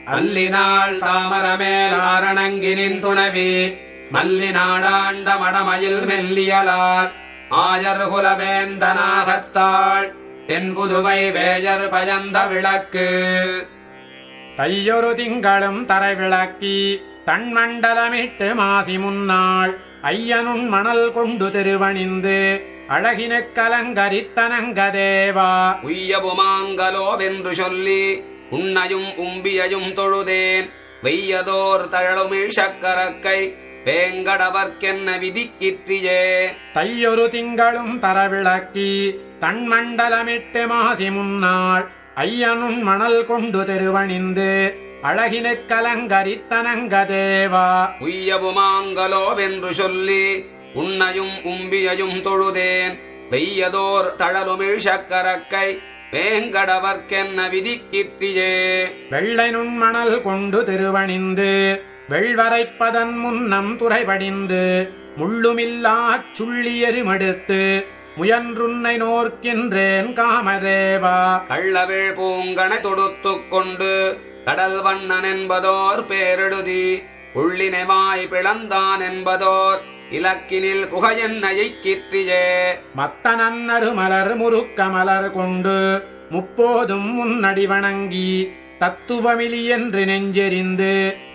அல்லினாள் தாமரமேல் ஆரணங்கினின் துணவி மல்லி நாடாண்ட மடமயில் மெல்லியலார் ஆயர் குலவேந்தனாகத்தாள் தென்புதுவை வேயர் பயந்த விளக்கு தையொரு திங்களும் தரை விளக்கி தன்மண்டலமிட்டு மாசி முன்னாள் ஐயனுன் மணல் கொண்டு திருவணிந்து அழகினுக் கலங்கரித்தனங்கதேவா உய்யபுமாங்கலோ வென்று சொல்லி உன்னையும் உம்பியையும் தொழுதேன் வெய்யதோர் தழலுமிழ் சக்கரக்கை வேங்கடவர்க்கென்ன விதிக்கிற்றியே தையொரு திங்களும் தரவிளக்கி தன்மண்டலமிட்டு மாசி முன்னாள் ஐயனுன் மணல் கொண்டு திருவணிந்து அழகினுக் கலங்கரித்தனங்கதேவா உய்யபுமாங்கலோ வென்று சொல்லி உன்னையும் உம்பியையும் தொழுதேன் வெய்யதோர் தழலுமிழ் சக்கரக்கை வேங்கடவர்க்கென்ன விதிக்கிற்றியே வெள்ளை நுண்மணல் கொண்டு திருவணிந்து வெள்வரைப்பதன் முன்னம் துறைபடிந்து முள்ளுமில்லாச் சுள்ளியெருமடுத்து முயன்றுன்னை நோர்க்கின்றேன் காமதேவா கள்ளவிழ் பூங்கனை தொடுத்துக் கொண்டு கடல் வண்ணன் என்பதோர் பேரெழுதி உள்ளினைவாய் பிளந்தான் என்பதோர் இலக்கினில் புகையென்னையை கிற்றியே மத்தனன்னரு மலர் முறுக்க மலர் கொண்டு முப்போதும் முன்னடி வணங்கி தத்துவமிலி என்று நெஞ்செறிந்து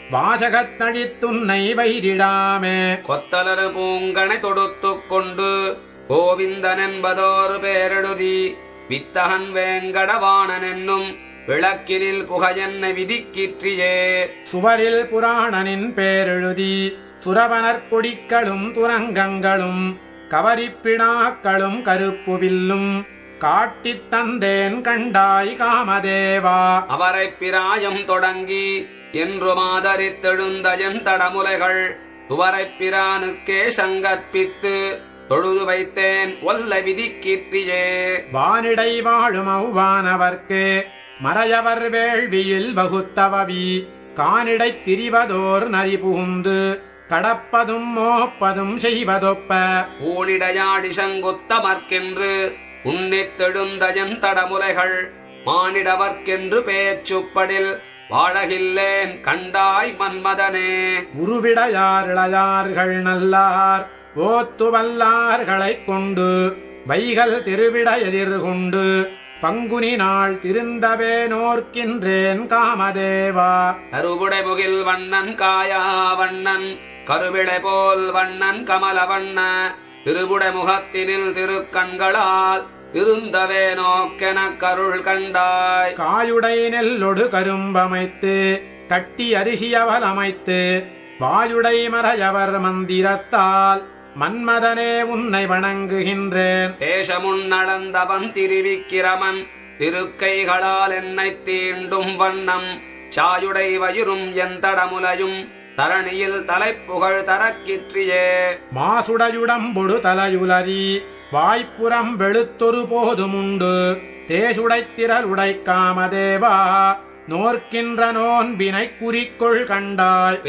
வாசகத்தழித்துன்னை வைதிடாமே கொத்தலரு பூங்கனை தொடுத்துக் கொண்டு கோவிந்தன் என்பதோர் பேரெழுதி வித்தகன் வேங்கடவாணன் என்னும் விளக்கினில் புகையென்னை விதிக்கிற்றியே சுவரில் புராணனின் பேரெழுதி சுரவனர் கொடிக்களும் துரங்கங்களும் கவரிப்பிணாக்களும் கருப்புவில்லும் காட்டித் தந்தேன் கண்டாய் காமதேவா அவரை பிராயம் தொடங்கி என்று மாதரித்தெழுந்தயன் தடமுலைகள் துவரைப் பிரானுக்கே சங்கற்பித்து தொழுது வைத்தேன் ஒல்ல விதிக்கிற்றியே வானிடை வாழும் அவ்வானவர்க்கு மறையவர் வேள்வியில் வகுத்தவவி கானிடைத் திரிவதோர் நரி புகுந்து கடப்பதும் மோப்பதும் செய்வதொப்ப ஊழிடையாடி சங்குத்தமர்க்கென்று உன்னித்தெழுந்தயன் தடமுலைகள் மானிடவர்க்கென்று பேச்சுப்படில் வாழகில்லேன் கண்டாய் மன்மதனே உருவிடையார் இளையார்கள் நல்லார் ஓத்து வல்லார்களைக் கொண்டு வைகள் திருவிட எதிர்கொண்டு பங்குனி நாள் திருந்தவே நோர்க்கின்றேன் காமதேவா கருவுடை முகில் வண்ணன் காயா வண்ணன் கருவிளை போல் வண்ணன் கமல வண்ண திருவுடை முகத்தினில் திருக்கண்களால் திருந்தவே நோக்கெனக் கருள் கண்டாய் காயுடை நெல்லொடு கரும்பமைத்து கட்டி அரிசியவல் அமைத்து வாயுடை மறையவர் மந்திரத்தால் மன்மதனே உன்னை வணங்குகின்றேன் தேசமுன் நடந்தவன் திருவிக்கிரமன் திருக்கைகளால் என்னைத் தீண்டும் வண்ணம் சாயுடை வயிறும் எந்தடமுலையும் தரணியில் தலைப்புகழ் தரக்கிற்றியே மாசுடையுடம்பொடு தலையுலரி வாய்ப்புறம் வெளுத்தொரு போதுமுண்டு தேசுடைத் திரளுடை காமதேவா நோர்க்கின்ற நோன்பினைக் குறிக்கொள் கண்டாய்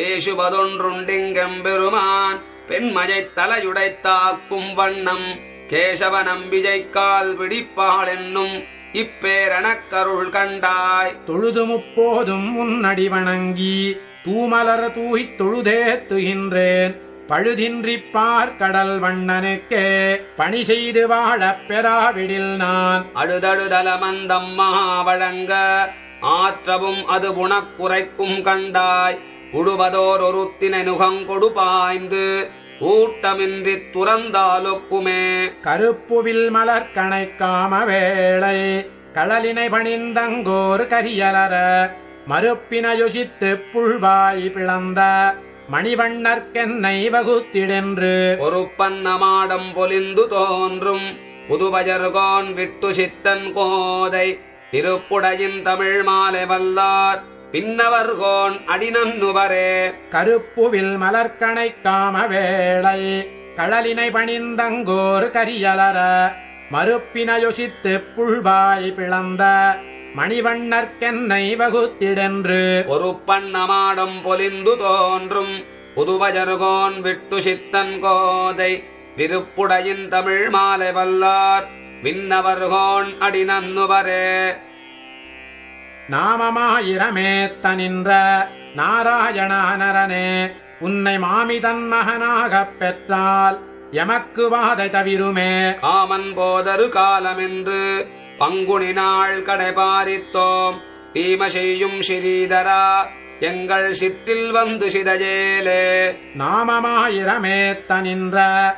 பேசுவதொன்றுண்டிங்கெம்பெருமான் பெண்மழைத் தலையுடைத்தாக்கும் வண்ணம் கேசவ நம்பிஜைக்கால் பிடிப்பாள் என்னும் இப்பேரணக்கருள் கண்டாய் தொழுது முப்போதும் உன்னடி வணங்கி தூமலர் தூய்த் தொழுதேத்துகின்றேன் பழுதின்றிப் பார்க்கடல் வண்ணனுக்கே பணி செய்து வாழப் பெறாவிடில் நான் அழுதழுதலமந்தம்மா வழங்க ஆற்றவும் அது புணக்குறைக்கும் கண்டாய் உடுவதோர் ஒருத்தினை நுகங்கொடு பாய்ந்து ஊட்டமின்றித் துறந்தாலொக்குமே கருப்புவில் மலர் கணைக்காம வேளை கடலினை பணிந்தங்கோர் கரியலர மறுப்பின யுசித்துப் புழ்வாய் பிளந்த மணிவண்ணர்க்கென்னை வகுத்திடென்று பொறுப்பன்னமாடம் பொலிந்து தோன்றும் புதுவஜர்கோன் விட்டு சித்தன் கோதை திருப்புடையின் தமிழ் மாலை வல்லார் பின்னவர்கோன் அடினன்னுவரே கருப்புவில் மலர்கணை காம வேளை கடலினை பணிந்தங்கோர் கரியலர மறுப்பின யுசித்துப் புழ்வாய் பிளந்த மணிவண்ணர்க்கென்னை வகுத்திடென்று பொறுப்பன்னமாடம் பொலிந்து தோன்றும் புதுவஜர்கோன் விட்டு சித்தன் கோதை விருப்புடையின் தமிழ் மாலை வல்லார் விண்ணவர்கோன் அடினன்னுவரே நாமமாயிரமேத்த நின்ற நாராயணானரனே உன்னை மாமிதன் மகனாகப் பெற்றால் எமக்கு வாதை தவிருமே காமன் போதரு காலமென்று பங்குனி நாள் கடைபாரித்தோம் தீம செய்யும் ஸ்ரீதரா எங்கள் சிற்றில் வந்து சிதையேலே நாமமாயிரமேத்த நின்ற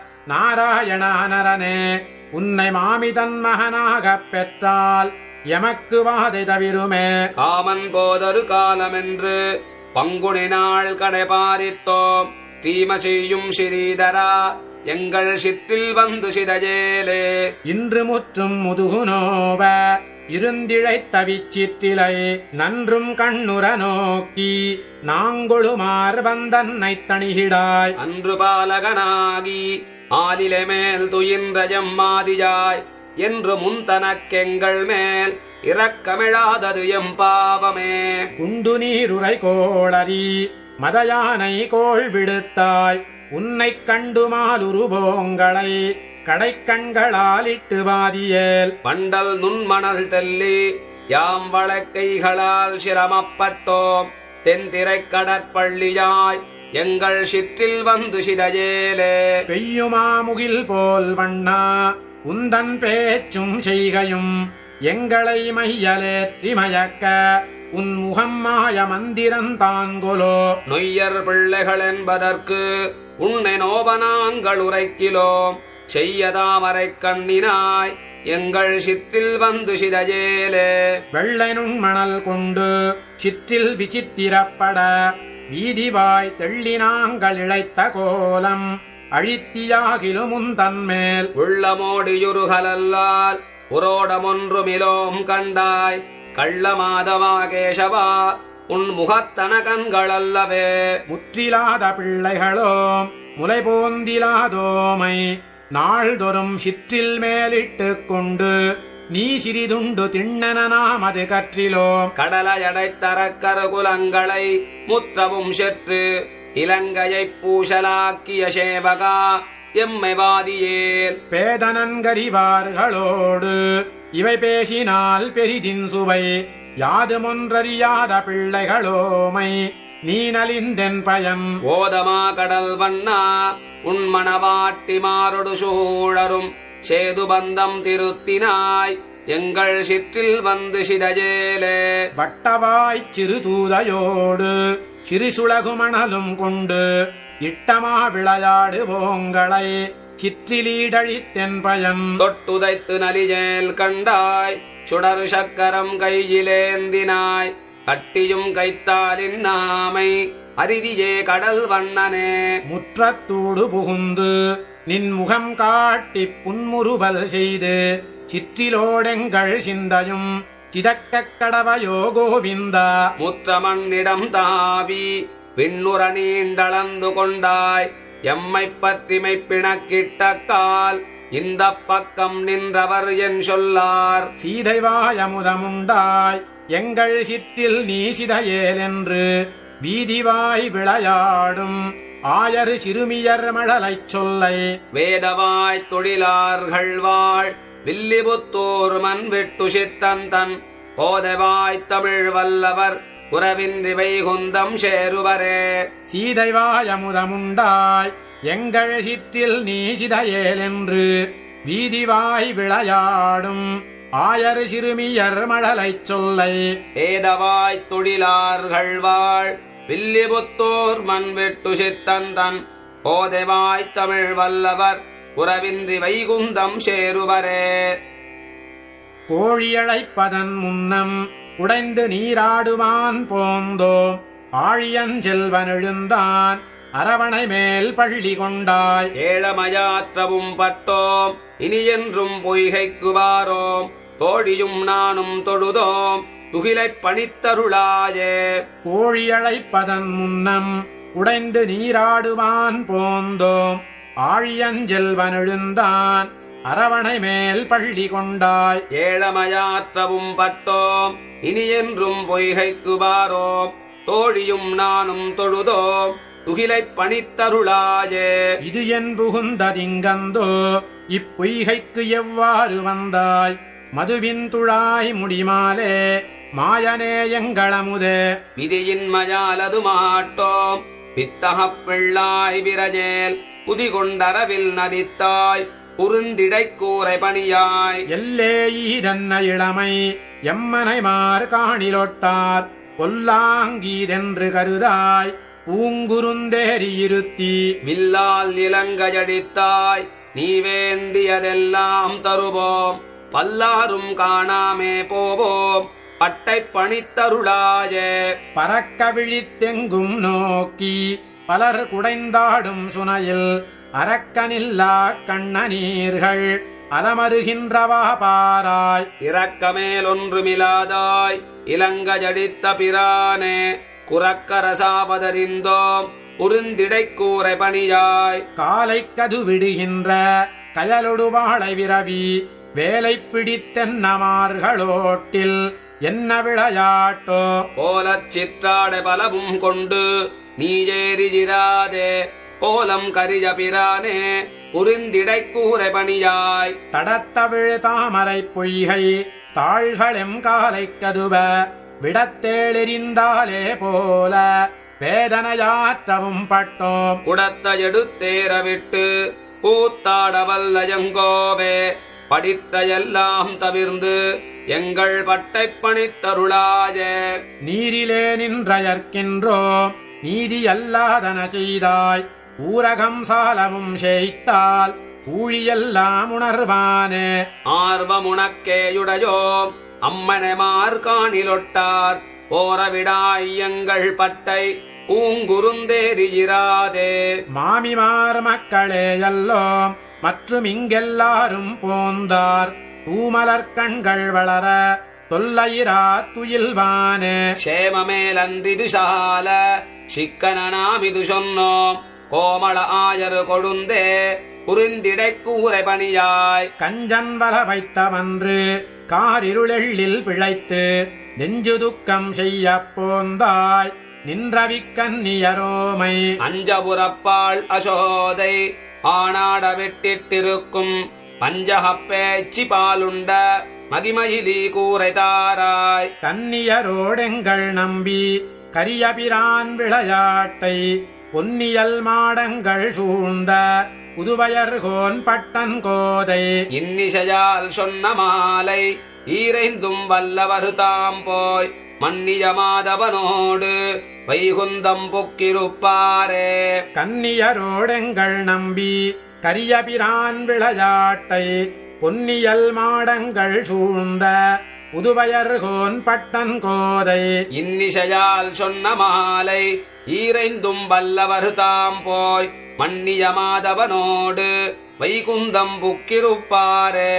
நாராயணானரனே உன்னை மாமிதன் மகனாகப் பெற்றால் எமக்கு வாதை தவிருமே காமன் போதரு காலமென்று பங்குனி நாள் கடைபாரித்தோம் தீம செய்யும் ஸ்ரீதரா எங்கள் சிற்றில் வந்து சிதையேலே இன்று முற்றும் முதுகுநோவ இருந்திழைத்த விச்சித்திலை நன்றும் கண்ணுற நோக்கி நாங்கொழுமார் வந்தன்னை தணிகிடாய் அன்று பாலகனாகி ஆலிலை மேல் துயின்ற எம்மாதியாய் என்று முன்தனக்கெங்கள் மேல் இரக்கமிழாதது எம் பாவமே குண்டு நீருரை கோளரி மதயானை கோள் விடுத்தாய் உன்னைக் கண்டுமாலுருவோங்களை கடைக்கண்களாலிட்டு வாதியேல் பண்டல் நுண்மணல் தெல்லி யாம் வழக்கைகளால் சிரமப்பட்டோம் தென்திரைக் கடற்பள்ளியாய் எங்கள் சிற்றில் வந்து சிதையேலே பெய்யுமாமுகில் போல் வண்ணா உந்தன் பேச்சும் செய்கையும் எங்களை மையலேற்றி மயக்க உன் முகம் மாய மந்திரந்தான்கொலோ நொய்யர் பிள்ளைகள் என்பதற்கு உன்னை நோபனாங்கள் உரைக்கிலோம் செய்யதாமரை கண்ணினாய் எங்கள் சிற்றில் வந்து சிதையேலே வெள்ளை நுண்மணல் கொண்டு சிற்றில் விசித்திரப்பட வீதிவாய் தெள்ளினாங்கள் இழைத்த கோலம் அழித்தியாகிலும் உந்தன்மேல் உள்ளமோடியுருகலல்லால் புரோடமொன்றுமிலோம் கண்டாய் கள்ளமாதவா கேசவா உன் முகத்தன கண்களல்லவே முற்றிலாத பிள்ளைகளோம் முலை போந்திலாதோமை நாள்தொறும் சிற்றில் மேலிட்டுக் கொண்டு நீ சிறிதுண்டு திண்ணன நாமது கற்றிலோம் கடலையடைத்தரக்கருகுலங்களை முற்றவும் செற்று இலங்கையைப் பூசலாக்கிய சேவகா எம்மை வாதியேல் பேதனன்கறிவார்களோடு இவை பேசினால் பெரிதின் சுவை யாதுமொன்றறியாத பிள்ளைகளோமை நீ நலிந்தென் பயன் ஓதமா கடல் வண்ணா உன் மணவாட்டி மாரொடு சூழரும் சேது பந்தம் திருத்தினாய் எங்கள் சிற்றில் வந்து சிதையேலே வட்டவாய்ச் சிறு தூதையோடு சிறு சுளகுமணலும் கொண்டு இட்டமா விளையாடுவோங்களை சிற்றிலீடழித்தென் பயன் தொட்டுதைத்து நலிஜேல் கண்டாய் சுடரு சக்கரம் கையிலேந்தினாய் கட்டியும் கைத்தாலின் நாமை அரிதியே கடல் வண்ணனே முற்றத்தூடு புகுந்து நின் முகம் காட்டிப் புன்முறுவல் செய்து சிற்றிலோடெங்கள் சிந்தையும் சிதக்கக் கடவையோ கோவிந்தா முற்றமண்ணிடம் தாவி விண்ணுற நீண்டளந்து கொண்டாய் எம்மைப் பற்றிமை பிணக்கிட்ட கால் இந்த பக்கம் நின்றவர் என் சொல்லார் சீதைவாயமுதமுண்டாய் எங்கள் சிற்றில் நீ சிதையேல் என்று வீதிவாய் விளையாடும் ஆயரு சிறுமியர் மழலைச் சொல்லை வேதவாய் தொழிலார்கள் வாழ் வில்லிபுத்தூர் மண் விட்டு சித்தந்தன் கோதவாய் தமிழ் வல்லவர் குறவின்றி வைகுந்தம் சேருவரே சீதைவாயமுதமுண்டாய் எங்கள் சிற்றில் நீ சிதையேல் என்று வீதிவாய் விளையாடும் ஆயரு சிறுமியர் மழலைச் சொல்லை ஏதவாய் தொழிலார்கள் வாழ் வில்லிபுத்தூர் மண் விட்டு சித்தந்தன் கோதவாய் தமிழ் வல்லவர் குறவின்றி வைகுந்தம் சேருவரே கோழியழைப்பதன் முன்னம் உடைந்து நீராடுவான் போந்தோம் ஆழியஞ்செல்வன் எழுந்தான் அரவணை மேல் பள்ளி கொண்டாய் ஏழமயாற்றவும் பட்டோம் இனி என்றும் பொய்கைக்கு வாரோம் தோழியும் நானும் தொழுதோம் துகிலைப் பணித்தருளாயே கோழியழைப்பதன் முன்னம் உடைந்து நீராடுவான் போந்தோம் ஆழியஞ்செல்வன் எழுந்தான் அரவணை மேல் பள்ளி கொண்டாய் ஏழமயாற்றவும் பட்டோம் இனி என்றும் பொய்கைக்கு வாரோம் தோழியும் நானும் தொழுதோம் துகிலைப் பணித்தருளாயே இது என் புகுந்ததிங்கந்தோ இப்பொய்கைக்கு எவ்வாறு வந்தாய் மதுவின் துழாய் முடிமாலே மாயனே எங்களமுதே விதியின் மஜாலது மாட்டோம் வித்தகப் பிள்ளாய் விரஜேல் புதிகொண்டரவில் நதித்தாய் குறுந்திடை கூரை பணியாய் எல்லே ஈதன்ன இளமை எம்மனைமார் காணிலொட்டார் பொல்லாங்கீதென்று கருதாய் பூங்குருந்தேறி இருத்தி வில்லால் இலங்கஜடித்தாய் நீ வேண்டியதெல்லாம் தருவோம் பல்லாரும் காணாமே போவோம் பட்டை பணித்தருளாயே பறக்க விழித்தெங்கும் நோக்கி பலர் குடைந்தாடும் சுனையில் அரக்கனில்லா கண்ணநீர்கள் அலமருகின்றவா பாராய் இறக்கமேல் ஒன்றுமிலாதாய் இலங்கஜடித்த பிரானே குரக்கரசாபதறிந்தோம் உருந்திடை கூரை பணியாய் காலை கது விடுகின்ற கயலொடு வாழை விரவி வேலை பிடித்தென்னமார்களோட்டில் என்ன விளையாட்டோ கோலச் சிற்றாடை பலவும் கொண்டு நீயேறிஜிராதே கோலம் கரிய பிரானே உருந்திடை கூரை பணியாய் தடத்தவிழ் தாமரை பொய்கை தாள்களெம் காலை கதுவ விடத்தேளெறிந்தாலே போல வேதனையாற்றவும் பட்டோம் குடத்த எடுத்தேற விட்டு கூத்தாட வல்லயங்கோவே படித்த எல்லாம் தவிர்ந்து எங்கள் பட்டை பணித்தருளாயே நீரிலே நின்றயர்க்கின்றோம் நீதி அல்லாதன செய்தாய் ஊரகம் சாலமும் செய்தால் ஊழியெல்லாம் உணர்வானே ஆர்வமுனக்கேயுடையோம் அம்மனமார் காணிலொட்டார் போரவிடாய் எங்கள் பட்டை பூங்குருந்தேறியிராதே மாமிமார் மக்களே எல்லோம் மற்றும் இங்கெல்லாரும் போந்தார் தூமலர் கண்கள் வளர தொல்லையிரா துயில்வானே ക്ഷേമമേലന്തിതു ശാല ശിക്കനാമിതു சொன்னோம் கோமள ஆயரு கொழுந்தே குறுந்திடைக்கூரை பணியாய் கஞ்சன் வல வைத்தவன்று காரிருளெள்ளில் பிழைத்து நெஞ்சு துக்கம் செய்ய போந்தாய் நின்றவிக்கன்னியரோமை அஞ்சபுரப்பாள் அசோதை ஆனாட வெட்டிட்டிருக்கும் பஞ்சகப்பேச்சி பாலுண்ட மதிமயிலி கூரை தாராய் கன்னியரோடெங்கள் நம்பி கரியபிரான் விளையாட்டை பொன்னியல் மாடங்கள் சூழ்ந்த புதுவயர்கோன் பட்டன் கோதை இன்னிசையால் சொன்ன மாலை ஈரைந்தும் வல்லவர் தாம் போய் மன்னிய மாதவனோடு வைகுந்தம் புக்கிருப்பாரே கன்னியரோடெங்கள் நம்பி கரியபிரான் விளையாட்டை பொன்னியல் மாடங்கள் சூழ்ந்த புதுவயர்கோன் பட்டன் கோதை இன்னிசையால் சொன்ன மாலை ஈரைந்தும் வல்லவர் தாம் போய் மன்னிய மாதவனோடு வைகுந்தம் புக்கிருப்பாரே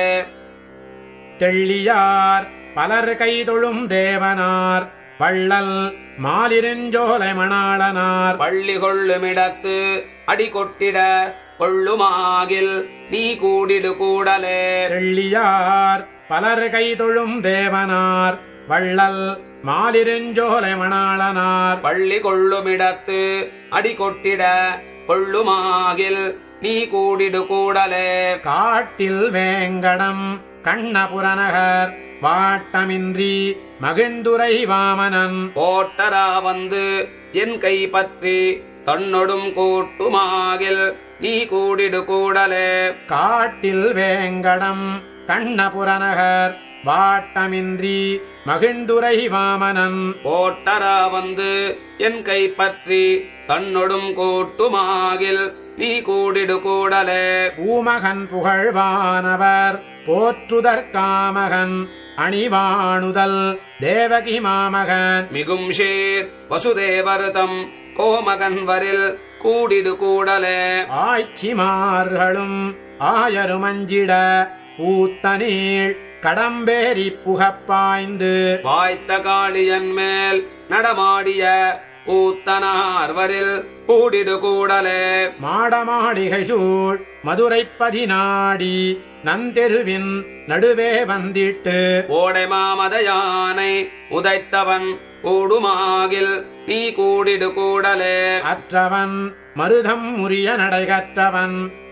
தெள்ளியார் பலர் கைதொழும் தேவனார் வள்ளல் மாலிருஞ்சோலை மணாளனார் பள்ளி கொள்ளுமிடத்து அடி கொட்டிட கொள்ளுமாகில் நீ கூடிடு கூடலே தெள்ளியார் பலர் கைதொழும் தேவனார் வள்ளல் மாலிருஞ்சோலை மணாளனார் பள்ளி கொள்ளுமிடத்து அடி கொட்டிட கொள்ளுமாகில் நீ கூடிடு கூடலே காட்டில் வேங்கடம் கண்ணபுரநகர் வாட்டமின்றி மகிழ்ந்துரை வாமனன் கோட்டரா வந்து என் கை பற்றி தன்னொடும் கூட்டுமாகில் நீ கூடிடு கூடலே காட்டில் வேங்கடம் கண்ணபுரநகர் வாட்டமின்றி மகிழ்ந்துரை வாமனன் கோட்டரா வந்து என் கை பற்றி தன்னொடும் கூட்டுமாகில் நீ கூடிடு கூடலே பூமகன் புகழ்வானவர் போற்றுதற்காமகன் அணிவாணுதல் தேவகி மாமகன் மிகும் ஷேர் வசுதேவர்தம் கோமகன் வரில் கூடிடு கூடலே ஆய்ச்சிமார்களும் ஆயருமஞ்சிட பூத்தனீள் கடம்பேரி புகப்பாய்ந்து வாய்த்த காளியன் மேல் நடமாடிய ஊத்தனார்வரில் கூடிடு கூடலே மாடமாளிகை சூழ் மதுரை பதினாடி நந்தெருவின் நடுவே வந்திட்டு ஓடை மாமத யானை உதைத்தவன் கூடுமாகில் நீ கூடிடு கூடலே அற்றவன் மருதம் முறிய நடைகற்றவன்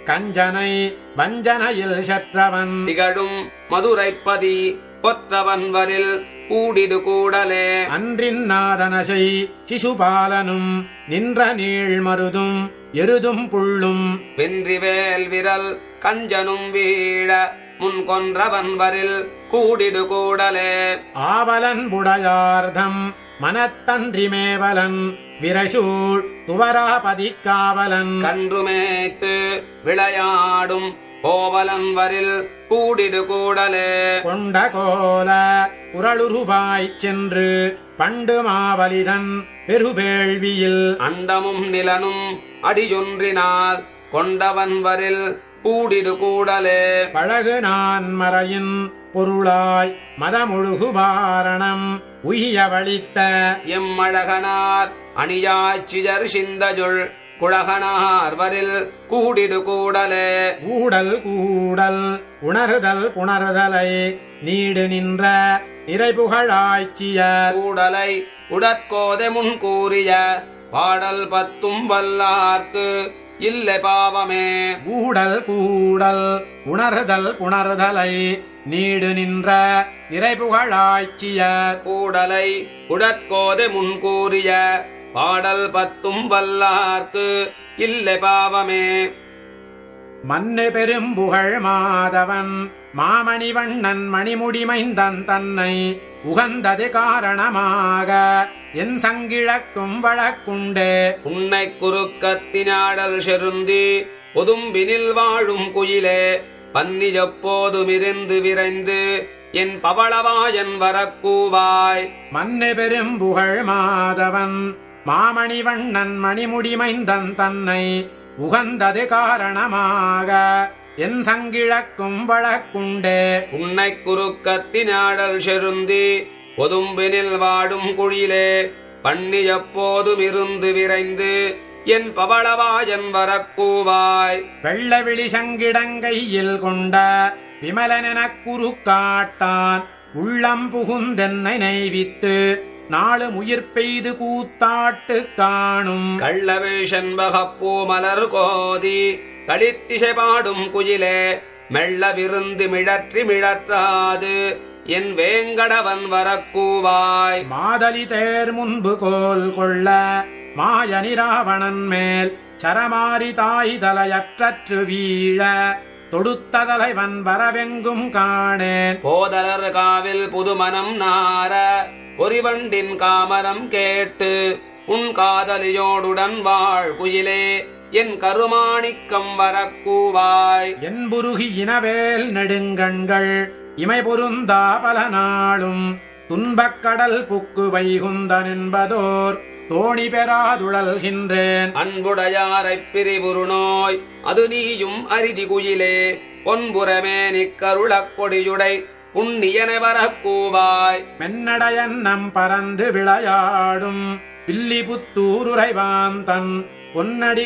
கஞ்சனை வஞ்சனையில் செற்றவன் திகழும் மதுரைப்பதி பொற்றவன் வரில் கூடிடு கூடலே அன்றின் நாதனசை சிசுபாலனும் நின்ற நீள் மருதும் எருதும் புள்ளும் வென்றிவேல் விரல் கஞ்சனும் வீழ முன் கொன்றவன் வரில் கூடிடு கூடலே ஆவலன் புடையார்தம் மனத்தன்றி மேவலன் விரசூழ் துவராபதிக்காவலன் கன்றுமேத்து விளையாடும் கோவலன் வரில் கூடிடு கூடலே கொண்ட கோல உரளுருவாய்ச் சென்று பண்டு மாவலிதன் பெருவேள்வியில் அண்டமும் நிலனும் அடியொன்றினால் கொண்டவன் வரில் கூடிடு கூடலே பழகு நான் மறையின் பொருளாய் மதமுழுகு வாரணம் உய்ய வழித்த எம்மழகனார் அணியாச்சியர் சிந்தஜுள் குழகனார் வரில் கூடிடு கூடலே ஊடல் கூடல் உணர்தல் புணர்தலை நீடு நின்ற நிறைபுகழாய்ச்சியர் கூடலை உடற்கோதை முன் கூறிய பாடல் பத்தும் வல்லார்க்கு இல்லை பாவமே ஊடல் கூடல் உணர்தல் புணர்தலை நீடு நின்ற நிறைபுகழாய்ச்சியர் கூடலை உடற்கோதை முன் கூறிய பாடல் பத்தும் வல்லார்க்கு இல்லை பாவமே மண்ணு பெரும்புகழ் மாதவன் மாமணிவண்ணன் மணிமுடிமைந்தன் தன்னை உகந்தது காரணமாக என் சங்கிழக்கும் வழக்குண்டே உன்னை குறுக்கத்தினாடல் செருந்தி பொதும்பினில் வாழும் குயிலே பன்னி எப்போதுமிருந்து விரைந்து என் பவளவாயன் வரக்கூவாய் மண்ணு பெரும்புகழ் மாதவன் மாமணிவண்ணன் மணிமுடிமைந்தன் தன்னை உகந்தது காரணமாக என் சங்கிழக்கும் வழக்குண்டே உன்னை குறுக்கத்தினாடல் செருந்தி பொதும்பினில் வாடும் குழிலே பண்ணி எப்போதுமிருந்து விரைந்து என் பவளவாயன் வரக்கூவாய் வெள்ளவிழி சங்கிடங்கையில் கொண்ட விமலனெனக் குறுக்காட்டான் உள்ளம் புகுந்தென்னை நைவித்து நாளு உயிர் பெய்து கூத்தாட்டு காணும் கள்ளவேஷன் வகப்பூ மலர் கோதி களித்திசை பாடும் குயிலே மெல்ல விருந்து மிழற்றி மிழற்றாது என் வேங்கடவன் வரக்கூவாய் மாதலி தேர் முன்பு கோல் கொள்ள மாயனி ராவணன் மேல் சரமாரி தாய் தலையற்றற்று வீழ தொடுத்த தலைவன் வரவெங்கும் காணேன் போதலர் காவில் புதுமனம் நார பொறிவண்டின் காமரம் கேட்டு உன் காதலியோடுடன் வாழ் குயிலே என் கருமாணிக்கம் வரக்கூவாய் என் புருகி இனவேல் நெடுங்கண்கள் இமை பொருந்தா பல நாளும் துன்பக்கடல் புக்கு வைகுந்தன் என்பதோர் தோணி பெறாதுழல்கின்றேன் அன்புடையாரைப் பிரிவுரு நோய் அது நீயும் அரிதி குயிலே பொன்புறமே நிக்கருளக் கொடியுடை புண்ணியன வரக்கூவாய் மென்னடையன் நம் பறந்து விளையாடும் வில்லி புத்தூருரைவான் தன் பொன்னடி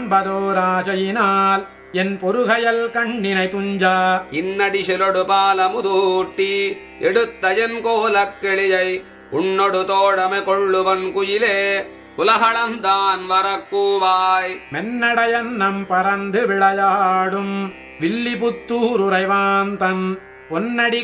காண்பதோராசையினால் என் பொறுகையல் கண்ணினை துஞ்சா இன்னடி சிலொடு பாலமுதூட்டி எடுத்தயன் கோலக் கிளியை உன்னொடு தோழமை கொள்ளுவன் குயிலே உலகளந்தான் வரக்கூவாய் மென்னடையன் நம் பறந்து விளையாடும் வில்லி புத்தூருரைவான் தன் பொன்னடி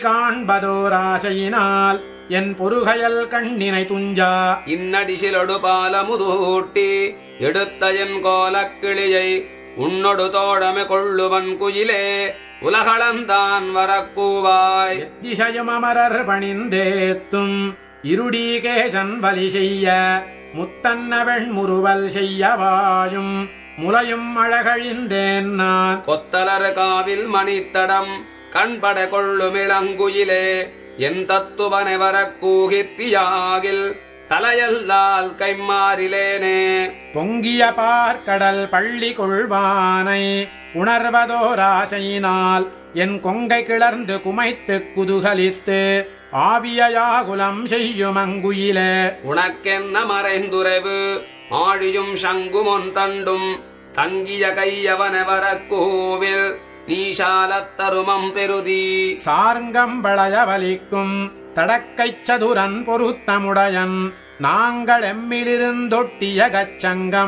காண்பதோராசையினால் என் பொறுகையல் கண்ணினை துஞ்சா இன்னடி சிலொடு பாலமுதூட்டி எடுத்தயன் கோலக் கிளியை உன்னொடு தோழமை கொள்ளுவன் குயிலே உலகளந்தான் வரக்கூவாய் திசையும் அமரர் பணிந்தேத்தும் இருடீகேசன் வலி செய்ய முத்தன்ன வெண்முறுவல் செய்யவாயும் முலையும் அழகழிந்தேன் நான் கொத்தலர் காவில் மணித்தடம் கண்பட கொள்ளுமிளங்குயிலே என் தத்துவனை வரக் கூகித்தியாகில் தலையல்லால் கைமாறிலேனே பொங்கிய பார்க்கடல் பள்ளி கொள்வானை உணர்வதோராசையினால் என் கொங்கை கிளர்ந்து குமைத்து குதுகலித்து ஆவியாகுலம் செய்யும் அங்குயிலே உனக்கென்ன மறைந்துரைவு ஆழியும் சங்குமொன் தண்டும் தங்கிய கையவன வரக் கோவில் நீஷாலத் தருமம் பெருதி சார்ங்கம் வளைய வலிக்கும் தடக்கைச் சதுரன் பொருத்தமுடையன் நாங்கள் எம்மிலிருந்தொட்டிய கச்சங்கம்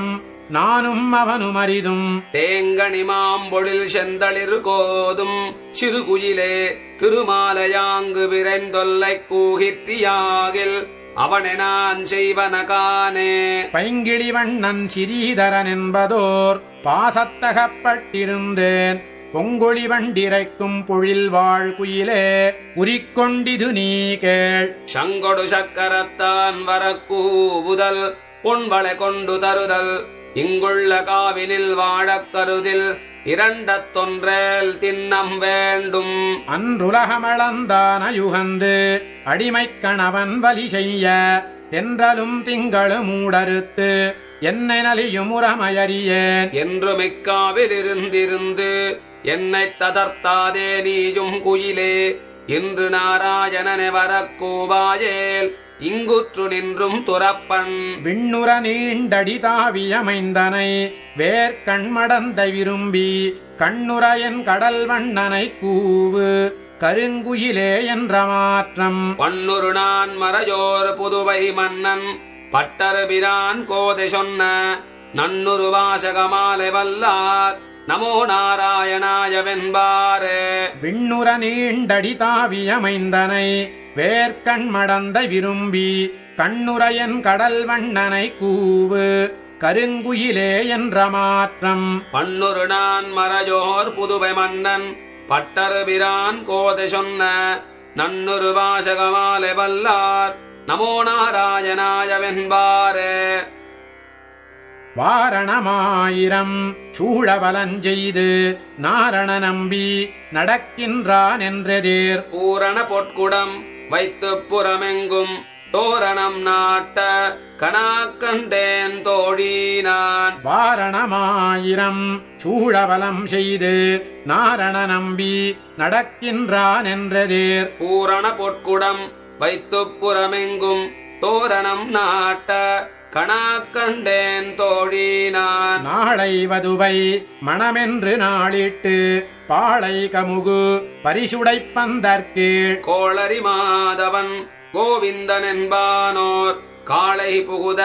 நானும் அவனும் அரிதும் தேங்கனி மாம்பொழில் செந்தளிர் கோதும் சிறுகுயிலே திருமாலையாங்கு விரைந்தொல்லை கூகிற்றியாகில் அவனெனான் செய்வனகானே பைங்கிழி வண்ணன் சிறீதரன் என்பதோர் பாசத்தகப்பட்டிருந்தேன் பொங்கொழி வண்டிரைக்கும் பொழில் வாழ் குயிலே உரிக்கொண்டிது நீ கேள் சங்கொடு சக்கரத்தான் வரக்கூவுதல் பொன்வளை கொண்டு தருதல் இங்குள்ள காவினில் வாழக் கருதில் இரண்டத் தொன்றேல் தின்னம் வேண்டும் அன்றுலகமளந்தான யுகந்து அடிமைக் கணவன் வலி செய்ய தென்றலும் திங்களும் மூடறுத்து என்னை நலியும் உரமயறியேன் என்று மிக்காவில் இருந்திருந்து என்னைத் ததர்த்தாதே நீயும் குயிலே இன்று நாராயணனை வரக்கூவாயேல் இங்குற்று நின்றும் துறப்பன் விண்ணுற நீண்டடி தாவியமைந்தனை வேர்க்கண்மடந்த விரும்பி கண்ணுற என் கடல் வண்ணனை கூவு கருங்குயிலே என்ற மாற்றம் பன்னுரு நான் மறையோர் புதுவை மன்னன் பட்டருபிரான் கோதை சொன்ன நன்னுரு வாசகமாலை வல்லார் நமோ நாராயணாய வெண்பாரே விண்ணுற நீண்டடி தாவியமைந்தனை வேர்க்கண்மடந்த விரும்பி கண்ணுரையன் கடல் வண்ணனை கூவு கருங்குயிலே என்ற மாற்றம் பன்னுரு நான் மறையோர் புதுவை மன்னன் பட்டருபிரான் கோதை சொன்ன நன்னுரு வாசகமாலை வல்லார் நமோ நாராயணாய வெண்பாரே வாரணமாயிரம் சூழவலஞ்செய்து நாரண நம்பி நடக்கின்றான் என்றெதிர் பூரண பொற்குடம் வைத்து புறமெங்கும் தோரணம் நாட்ட கணாக்கண்டேன் தோழி நான் வாரணமாயிரம் சூழவலம் செய்து நாரண நம்பி நடக்கின்றான் என்றெதிர் பூரண பொற்குடம் வைத்து புறமெங்கும் தோரணம் நாட்ட கணாக்கண்டேன் தோழி நான் நாளை வதுவை மணமென்று நாளிட்டு பாளை கமுகு பரிசுடைப் பந்தற்கீழ் கோளரி மாதவன் கோவிந்தன் என்பானோர் காளை புகுத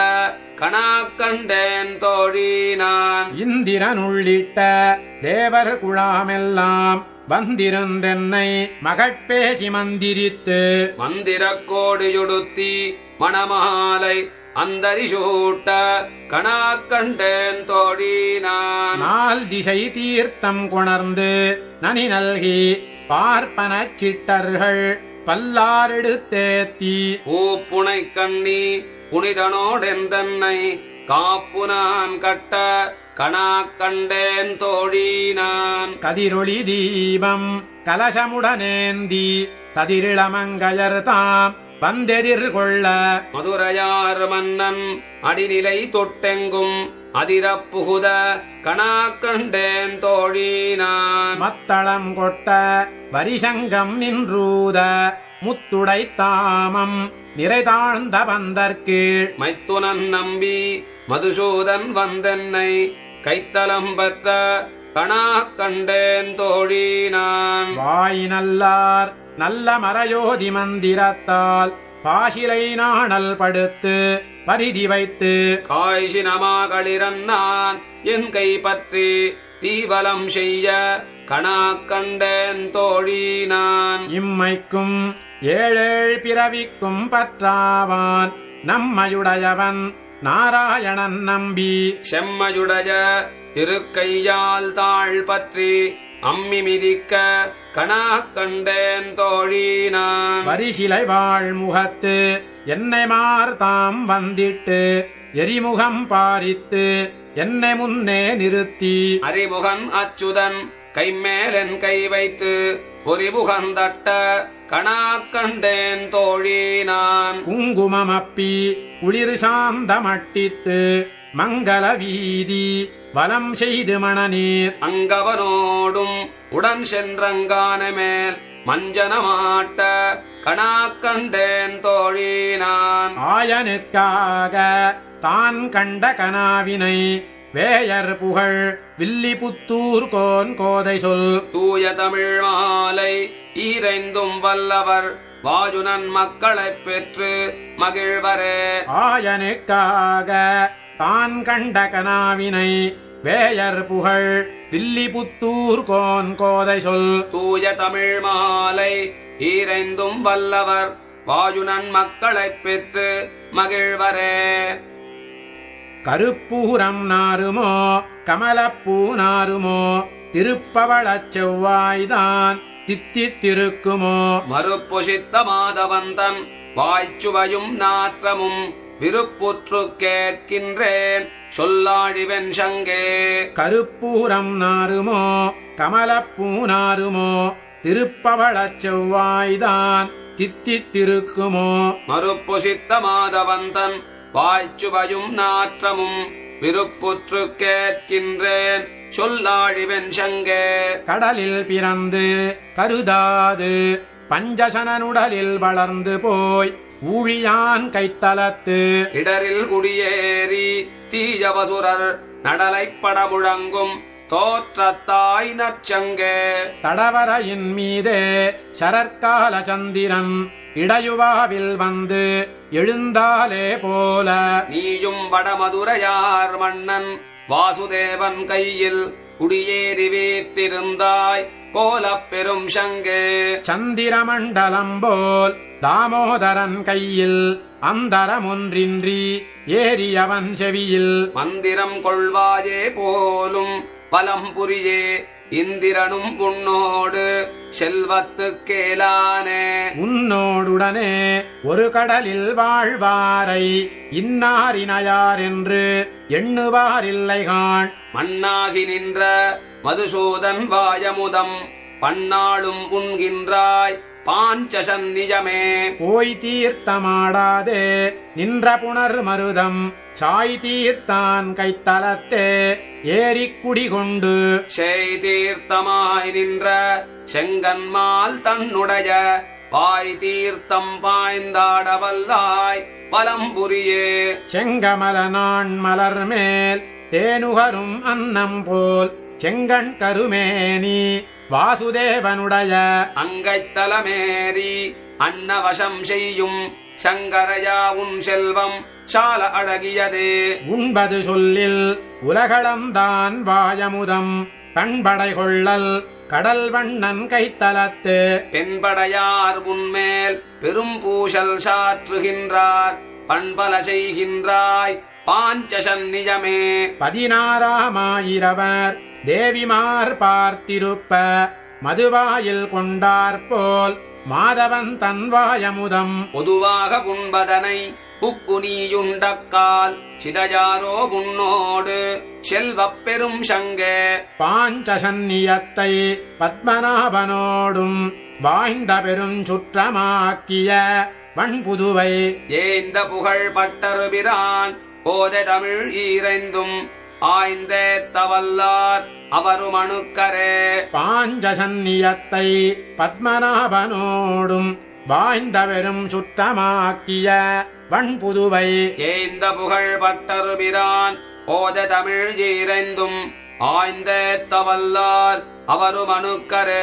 கணாக்கண்டேன் தோழி நான் இந்திரன் உள்ளிட்ட தேவர் குழாமெல்லாம் வந்திருந்தென்னை மகட்பேசி மந்திரித்து மந்திரக் கோடியுடுத்தி மணமாலை அந்தரி சூட்ட கணாக்கண்டேன் தோழி நான் நால் திசை தீர்த்தம் கொணர்ந்து நனி நல்கி பார்ப்பனச் சிட்டர்கள் பல்லாரெடுத்தேத்தி பூப்புனை கண்ணி புனிதனோடெந்தன்னை காப்பு நான் கட்ட கணாக்கண்டேன் தோழி நான் கதிரொளி தீபம் கலசமுடனேந்தி கதிரிளமங்கையர் தாம் வந்தெதிர்கொள்ள மதுரையார் மன்னன் அடிநிலை தொட்டெங்கும் அதிரப் புகுத கணாக்கண்டேன் தோழி நான் மத்தளம் கொட்ட வரிசங்கம் நின்றூத முத்துடை தாமம் நிறைதாழ்ந்த பந்தற்கீழ் மைத்துனன் நம்பி மதுசூதன் வந்தென்னை கைத்தலம் பெற்ற கணாக்கண்டேன் தோழி நான் வாய் நல்லார் நல்ல மறையோதி மந்திரத்தால் பாசிலை நாணல் படுத்து பரிதி வைத்து காய்ச்சினமாகளிரன் நான் என் கை பற்றி தீவலம் செய்ய கணாக்கண்டேன் தோழி நான் இம்மைக்கும் ஏழேழ் பிறவிக்கும் பற்றாவான் நம்மையுடையவன் நாராயணன் நம்பி செம்மையுடைய திருக்கையால் தாழ் பற்றி அம்மி மிதிக்க கணாக்கண்டேன் தோழி நான் வரிசிலை வாழ் முகத்து என்னை மார்தாம் வந்திட்டு எரிமுகம் பாரித்து என்னை முன்னே நிறுத்தி அறிமுகன் அச்சுதன் கைமேலென் கை வைத்து பொறிமுகன் தட்ட கணாக்கண்டேன் தோழி நான் குங்குமமப்பி குளிர் சாந்த மட்டித்து மங்கள வீதி வலம் செய்து மணநீர் அங்கவனோடும் உடன் சென்றங்கான மேல் மஞ்சனமாட்ட கணாக்கண்டேன் தோழி நான் ஆயனுக்காக தான் கண்ட கனாவினை வேயர் புகழ் வில்லிபுத்தூர் கோன் கோதை சொல் தூய தமிழ் மாலை ஈரைந்தும் வல்லவர் வாஜுனன் மக்களைப் பெற்று மகிழ்வரே ஆயனுக்காக தான் கண்ட கனாவினை வேயர் புகழ் வில்லிபுத்தூர் கோன் கோதை சொல் தூய தமிழ் மாலை ஈரைந்தும் வல்லவர் வாயுனன் மக்களைப் பெற்று மகிழ்வரே கருப்பூரம் நாருமோ கமலப்பூ நாருமோ திருப்பவளச் செவ்வாய்தான் தித்தித்திருக்குமோ மறுப்புசித்த மாதவந்தன் வாய்ச்சுவையும் நாற்றமும் விருப்புற்று கேட்கின்றேன் சொல்லாழிவென் சங்கே கருப்பூரம் நாருமோ கமலப்பூ நாருமோ திருப்பவளச் செவ்வாய்தான் தித்தித்திருக்குமோ மறுப்புசித்த மாதவந்தன் வாய்ச்சுவையும் நாற்றமும் விருப்புற்று கேட்கின்றேன் சொல்லாழிவென் சங்கே கடலில் பிறந்து கருதாது பஞ்சசனனுடலில் வளர்ந்து போய் ஊழியான் கைத்தலத்து இடரில் குடியேறி தீயவசுரர் நடலைப்பட முழங்கும் தோற்றத்தாய் நற்சங்கே தடவரையின் மீதே சரற்கால சந்திரன் இடையுவாவில் வந்து எழுந்தாலே போல நீயும் வடமதுரையார் மன்னன் வாசுதேவன் கையில் குடியேறி வீற்றிருந்தாய் கோலப் பெரும் சங்கே சந்திரமண்டலம் போல் தாமோதரன் கையில் அந்தரமொன்றின்றி ஏறியவன் செவியில் மந்திரம் கொள்வாயே போலும் பலம் புரியே இந்திரனும் உன்னோடு செல்வத்துக்கேலானே உன்னோடுடனே ஒரு கடலில் வாழ்வாரை இன்னாரினையார் என்று எண்ணுவாரில்லை காண் மண்ணாகி நின்ற மதுசூதன் வாயமுதம் பன்னாளும் உண்கின்றாய் பாஞ்சசன்னியமே போய் தீர்த்தமாடாதே நின்ற புனர் மருதம் சாய் தீர்த்தான் கைத்தலத்தே ஏறிக் குடிகொண்டு செய் தீர்த்தமாய் நின்ற செங்கன்மால் தன்னுடைய வாய் தீர்த்தம் பாய்ந்தாடவல்லாய் பலம்புரியே செங்கமல நான் மலர் மேல் தேனுகரும் அன்னம் போல் செங்கண் கருமேனி வாசுதேவனுடைய அங்கைத் தலமேறி அன்னவசம் செய்யும் சங்கரையா உன் செல்வம் சால அழகியதே உண்பது சொல்லில் உலகளந்தான் வாயமுதம் கண்படை கொள்ளல் கடல் வண்ணன் கைத்தலத்து பெண்படையார் உன்மேல் பெரும் பூசல் சாற்றுகின்றார் பண்பல செய்கின்றாய் பாஞ்சசன்னியமே பதினாறாமாயிரவர் தேவிமார் பார்த்திருப்ப மதுவாயில் கொண்டாற்போல் மாதவன் தன் வாயமுதம் பொதுவாக உண்பதனை புக்குனியுண்டக்கால் சிதஜாரோ உன்னோடு செல்வப் பெரும் சங்கே பாஞ்சசன்னியத்தை பத்மநாபனோடும் வாய்ந்த பெருஞ்சுற்றமாக்கிய வண்புதுவை ஏந்த புகழ் பட்டருபிரான் போத தமிழ் ஈரைந்தும் ஆய்ந்தே தவல்லார் அவரும் அணுக்கரே பாஞ்சசன்னியத்தை பத்மநாபனோடும் வாய்ந்த பெரும் சுற்றமாக்கிய வண்புதுவை ஏந்த புகழ் பட்டருபிரான் போத தமிழ் ஈரைந்தும் ஆய்ந்தே தவல்லார் அவரும் அணுக்கரே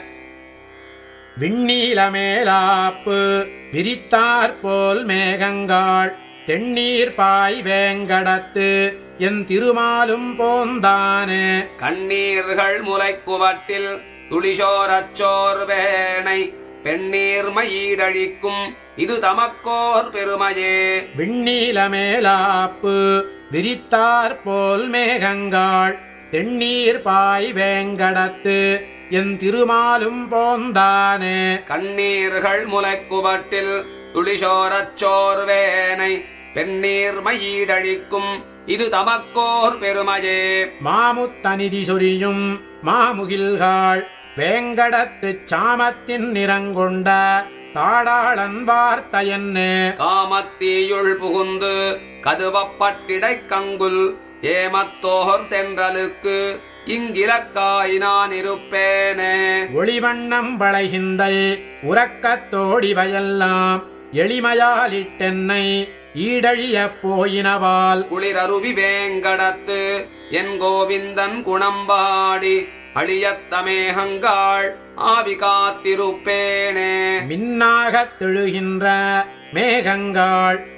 விண்ணீலமேலாப்பு விரித்தாற்போல் மேகங்காள் தென்னீர் பாய் வேங்கடத்து என் திருமாலும் போந்தானே கண்ணீர்கள் முளைக்குவட்டில் துளிசோரச்சோர் வேணை பெண்ணீர்மயீடழிக்கும் இது தமக்கோர் பெருமையே விண்ணீலமேலாப்பு விரித்தாற்போல் மேகங்காள் தென்னீர் பாய் வேங்கடத்து என் திருமாலும் போந்தானே கண்ணீர்கள் முளைக்குவட்டில் துளிசோரச்சோர் வேணை பெண்ணீர்மயீடழிக்கும் இது தமக்கோர் பெருமையே மாமுத்தனிதி சொரியும் மாமுகில்காள் வேங்கடத்துச் சாமத்தின் நிறங்கொண்ட தாடாளன் வார்த்தையன்னே காமத்தீயுள் புகுந்து கதுவப்பட்டிடைக் கங்குல் ஏமத்தோர் தென்றலுக்கு இங்கிலக்காய் நான் இருப்பேனே ஒளிவண்ணம் வளைசிந்தை உறக்கத்தோடி வயல்லாம் எளிமையாலிட்டென்னை ஈடழியப் போயினவால் குளிரருவி வேங்கடத்து என் கோவிந்தன் குணம்பாடி அழியத்தமேகங்காள் ஆவி காத்திருப்பேனே மின்னாகத் திழுகின்ற மேகங்காள்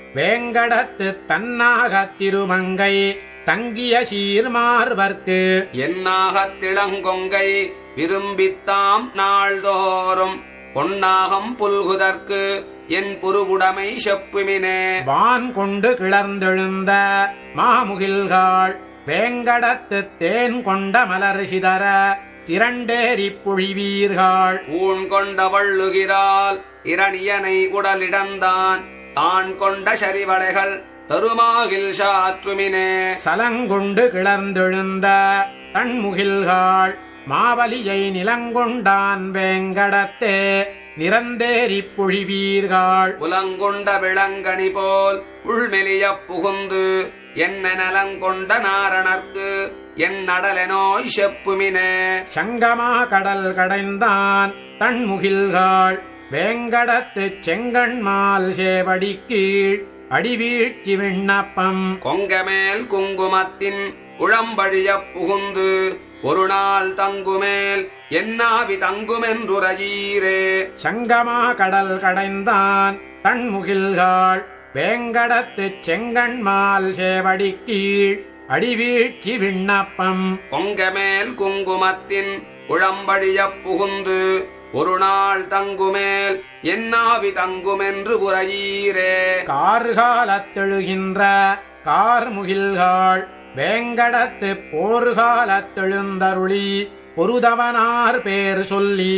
வேங்கடத்து தன்னாகத் திருமங்கை தங்கிய சீர்மார்வர்க்கு என்னாகத் திளங்கொங்கை விரும்பித்தாம் நாள்தோறும் பொன்னாகம் புல்குதற்கு என் புருவுடைமை செப்புமினே வான் கொண்டு கிளர்ந்தெழுந்த மாமுகில்காள் வேங்கடத்து தேன் கொண்ட மலர் சிதற திரண்டேறிப் பொழிவீர்கள் ஊன் கொண்ட வள்ளுகிறாள் இரணியனை உடலிடந்தான் தான் கொண்ட சரிவளைகள் தருமாகில் சாற்றுமினே சலங்கொண்டு கிளர்ந்தெழுந்த தன்முகில்காள் மாவலியை நிலங்கொண்டான் வேங்கடத்தே நிறந்தேறிப் பொழிவீர்கள் உலங்கொண்ட விளங்கணி போல் உள்மெலிய புகுந்து என்ன நலங்கொண்ட நாரணர்க்கு என் நடலெனோய் செப்புமினே சங்கமா கடல் கடைந்தான் தன்முகில்காள் வேங்கடத்து செங்கண்மால் சேவடி கீழ் அடிவீழ்ச்சி விண்ணப்பம் கொங்கமேல் குங்குமத்தின் உளம்படிய புகுந்து ஒரு நாள் தங்குமேல் என்னாவி தங்குமென்றுரையீரே சங்கமா கடல் கடைந்தான் தன்முகில்காள் வேங்கடத்து செங்கண்மால் சேவடி கீழ் அடிவீழ்ச்சி விண்ணப்பம் கொங்கமேல் குங்குமத்தின் உளம்படிய புகுந்து ஒரு நாள் தங்குமேல் என்னாவி தங்குமென்று உரையீரே கார்காலத்தெழுகின்ற கார்முகில்காள் வேங்கடத்து போர்காலத்தெழுந்தருளி பொருதவனார் பேர் சொல்லி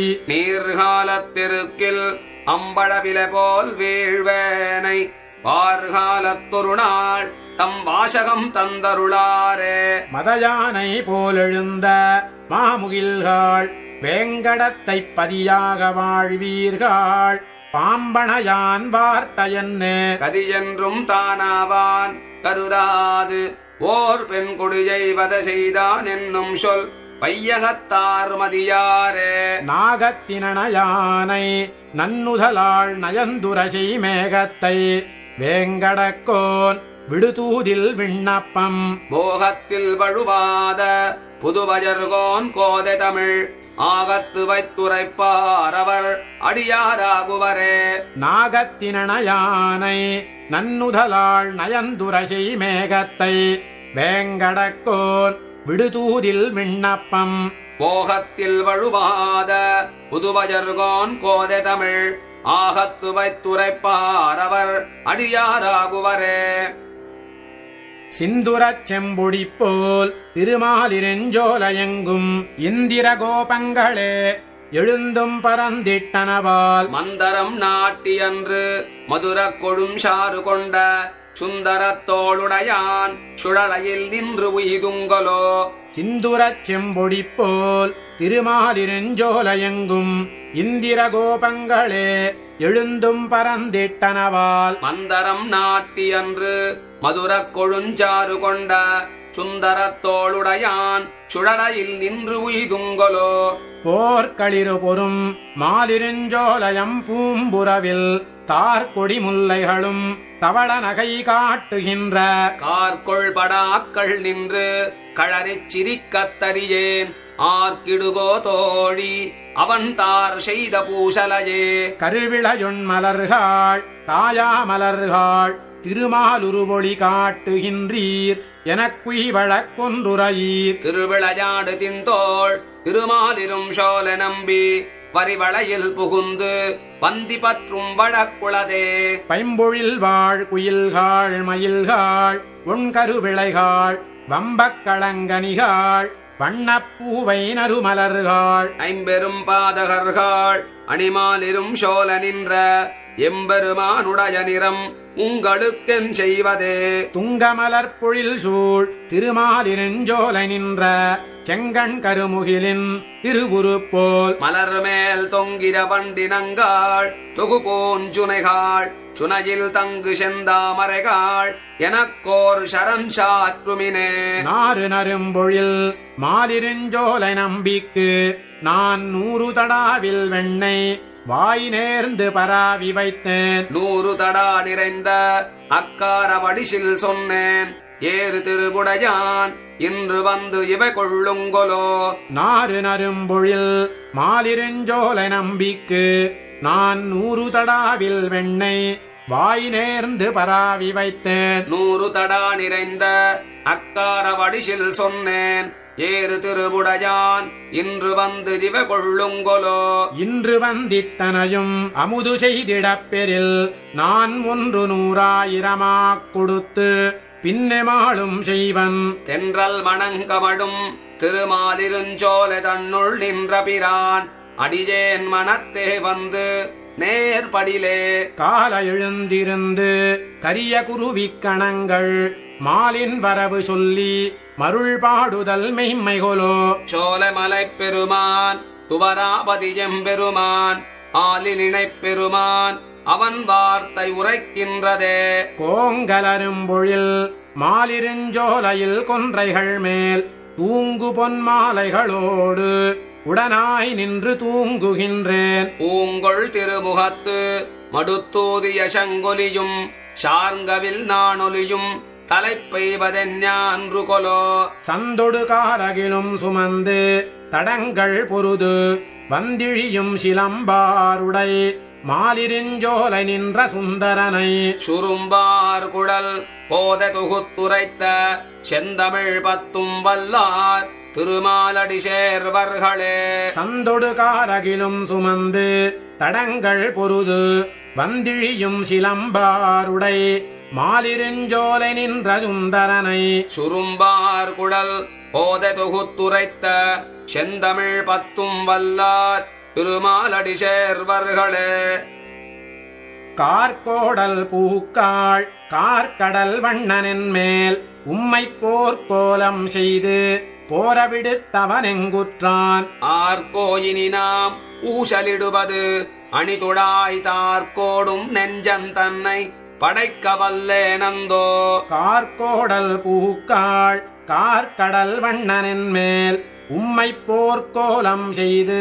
நீர்காலத்திருக்கில் அம்பளவில போல் வீழ்வேனை வார்காலத்தொரு நாள் தம் வாசகம் தந்தருளாரே மதயானை போலெழுந்த மாமுகில்காள் வேங்கடத்தைப் பதியாக வாழ்வீர்கள் பாம்பனையான் வார்த்தையன்னு கதியென்றும் தானாவான் கருதாது ஓர் பெண் கொடியை வத செய்தான் என்னும் சொல் பையகத்தார் மதியாரே நாகத்தினயானை நன்னுதலாள் நயந்துரசை மேகத்தை வேங்கடக்கோன் விடுதூதில் விண்ணப்பம் போகத்தில் வழுவாத புதுவஜர்கோன் கோதை தமிழ் ஆகத்து வைத்துரைப்பார் அவர் அடியாராகுவரே நாகத்தினயானை நன்னுதலாள் நயந்துரசை மேகத்தை வேங்கடக்கோன் விடுதூதில் விண்ணப்பம் போகத்தில் வழுவாத புதுவஜர்கோன் கோதை தமிழ் ஆகத்து வைத்துரைப்பார் அவர் அடியாராகுவரே சிந்துரச் செம்பொடி போல் திருமாலிருஞ்சோலையெங்கும் இந்திர கோபங்களே எழுந்தும் பரந்திட்டனவால் மந்தரம் நாட்டியன்று மதுர கொழும் சாறு கொண்ட சுந்தரத்தோளுடையான் சுழலையில் நின்று உய்துங்கலோ சிந்துரச் செம்பொடி போல் திருமாலிருஞ்சோலையெங்கும் இந்திர கோபங்களே எழுந்தும் பரந்திட்டனவால் மந்தரம் நாட்டியன்று மதுர கொழுஞ்சாறு கொண்ட சுந்தரத்தோளுடையான் சுழலையில் நின்று உய்துங்கலோ போர்க்களிறு பொறும் மாலிருஞ்சோலயம் பூம்புறவில் தார்கொடி முல்லைகளும் தவள நகை காட்டுகின்ற கார்கொள் படாக்கள் நின்று களறிச் சிரிக்கத் தரியேன் ஆர்க்கிடுகோ தோழி அவன் தார் செய்த பூசலையே கருவிளையொன் மலர்கள் தாயா மலர்கள் திருமாலுருவொளி காட்டுகின்றீர் எனக்குய்வழக் கொன்றுரையீர் திருவிளையாடு தின்தோள் திருமாலிரும் சோல நம்பி வரிவளையில் புகுந்து வந்தி பற்றும் வழக்குளதே பைம்பொழில் வாழ் குயில்காள் மயில்காள் உண்கருவிளைகாள் வம்பக்களங்கனிகாள் வண்ணப்பூவை நறுமலர்கள் ஐம்பெரும் பாதகர்கள் அணிமாலிரும் சோல நின்ற எம்பெருமானுடைய நிறம் உங்களுக்கென் செய்வதே துங்கமலர் பொழில் சூழ் திருமாலிருஞ்சோலை நின்ற செங்கண் கருமுகிலின் திருவுருப்போல் மலர் மேல் தொங்கிட வண்டினங்காள் தொகுபோஞ்சுனைகாள் சுனையில் தங்கு செந்தாமரைகாள் எனக்கோர் சரண் சாற்றுமினே நாறு நரும்பொழில் மாலிருஞ்சோலை நம்பிக்கு நான் நூறு தடாவில் வெண்ணெய் வாய் நேர்ந்து பராவி வைத்தேன் நூறு தடா நிறைந்த அக்கார வடிசில் சொன்னேன் ஏறு திருவுடையான் இன்று வந்து இவை கொள்ளுங்கொலோ நாறு நரும்பொழில் மாலிருஞ்சோலை நம்பிக்கு நான் நூறு தடாவில் வெண்ணெய் வாய் நேர்ந்து பராவி வைத்தேன் நூறு தடா நிறைந்த அக்கார வடிசில் சொன்னேன் ஏறு திருவுடையான் இன்று வந்து திவ கொள்ளுங்கொலோ இன்று வந்தித்தனையும் அமுது செய்திடப் பெறில் நான் ஒன்று நூறாயிரமாக் கொடுத்து பின்னெமாளும் செய்வன் தென்றல் மணங்கமடும் திருமாலிருஞ்சோலை தன்னுள் நின்ற பிரான் அடியேன் மனத்தே வந்து நேர்படிலே கால எழுந்திருந்து கரிய குருவிக் கணங்கள் மாலின் வரவு சொல்லி மருள் பாடுதல் மெய்மைகொலோ சோலைமலை பெருமான் துவராபதியம் பெருமான் ஆலினினைப் பெருமான் அவன் வார்த்தை உரைக்கின்றதே கோங்கலரும் பொழில் மாலிருஞ்சோலையில் கொன்றைகள் மேல் தூங்கு பொன்மாலைகளோடு உடனாய் நின்று தூங்குகின்றேன் பூங்கொள் திருமுகத்து மடுத்தூதிய சங்கொலியும் சார்ங்கவில் நானொலியும் தலைப்பெய்வதெஞ்ஞான்று கொலோ சந்தொடு காரகிலும் சுமந்து தடங்கள் பொருது வந்திழியும் சிலம்பாருடை மாலிருஞ்சோலை நின்ற சுந்தரனை சுரும்பார் குழல் போத தொகுத்துரைத்த செந்தமிழ் பத்தும் வல்லார் திருமாலடி சேர்வர்களே சந்தொடு காரகிலும் சுமந்து தடங்கள் பொருது வந்திழியும் சிலம்பாருடை மாலிருஞ்சோலை நின்ற சுந்தரனை சுரும்பார் குழல் போத தொகுத்துரைத்த செந்தமிழ் பத்தும் வல்லார் திருமாலடி சேர்வர்களே கார்கோடல் பூக்காள் கார்கடல் வண்ணனின் மேல் உம்மை போர்க்கோலம் செய்து போரவிடுத்தவனெங்குற்றான் ஆர்கோயினி நாம் ஊசலிடுவது அணிதுடாய் தார்கோடும் நெஞ்சன் தன்னை படைக்க வல்லேனந்தோ கார்கோடல் பூக்காள் கார்கடல் வண்ணனின் மேல் உம்மை போர்க்கோலம் செய்து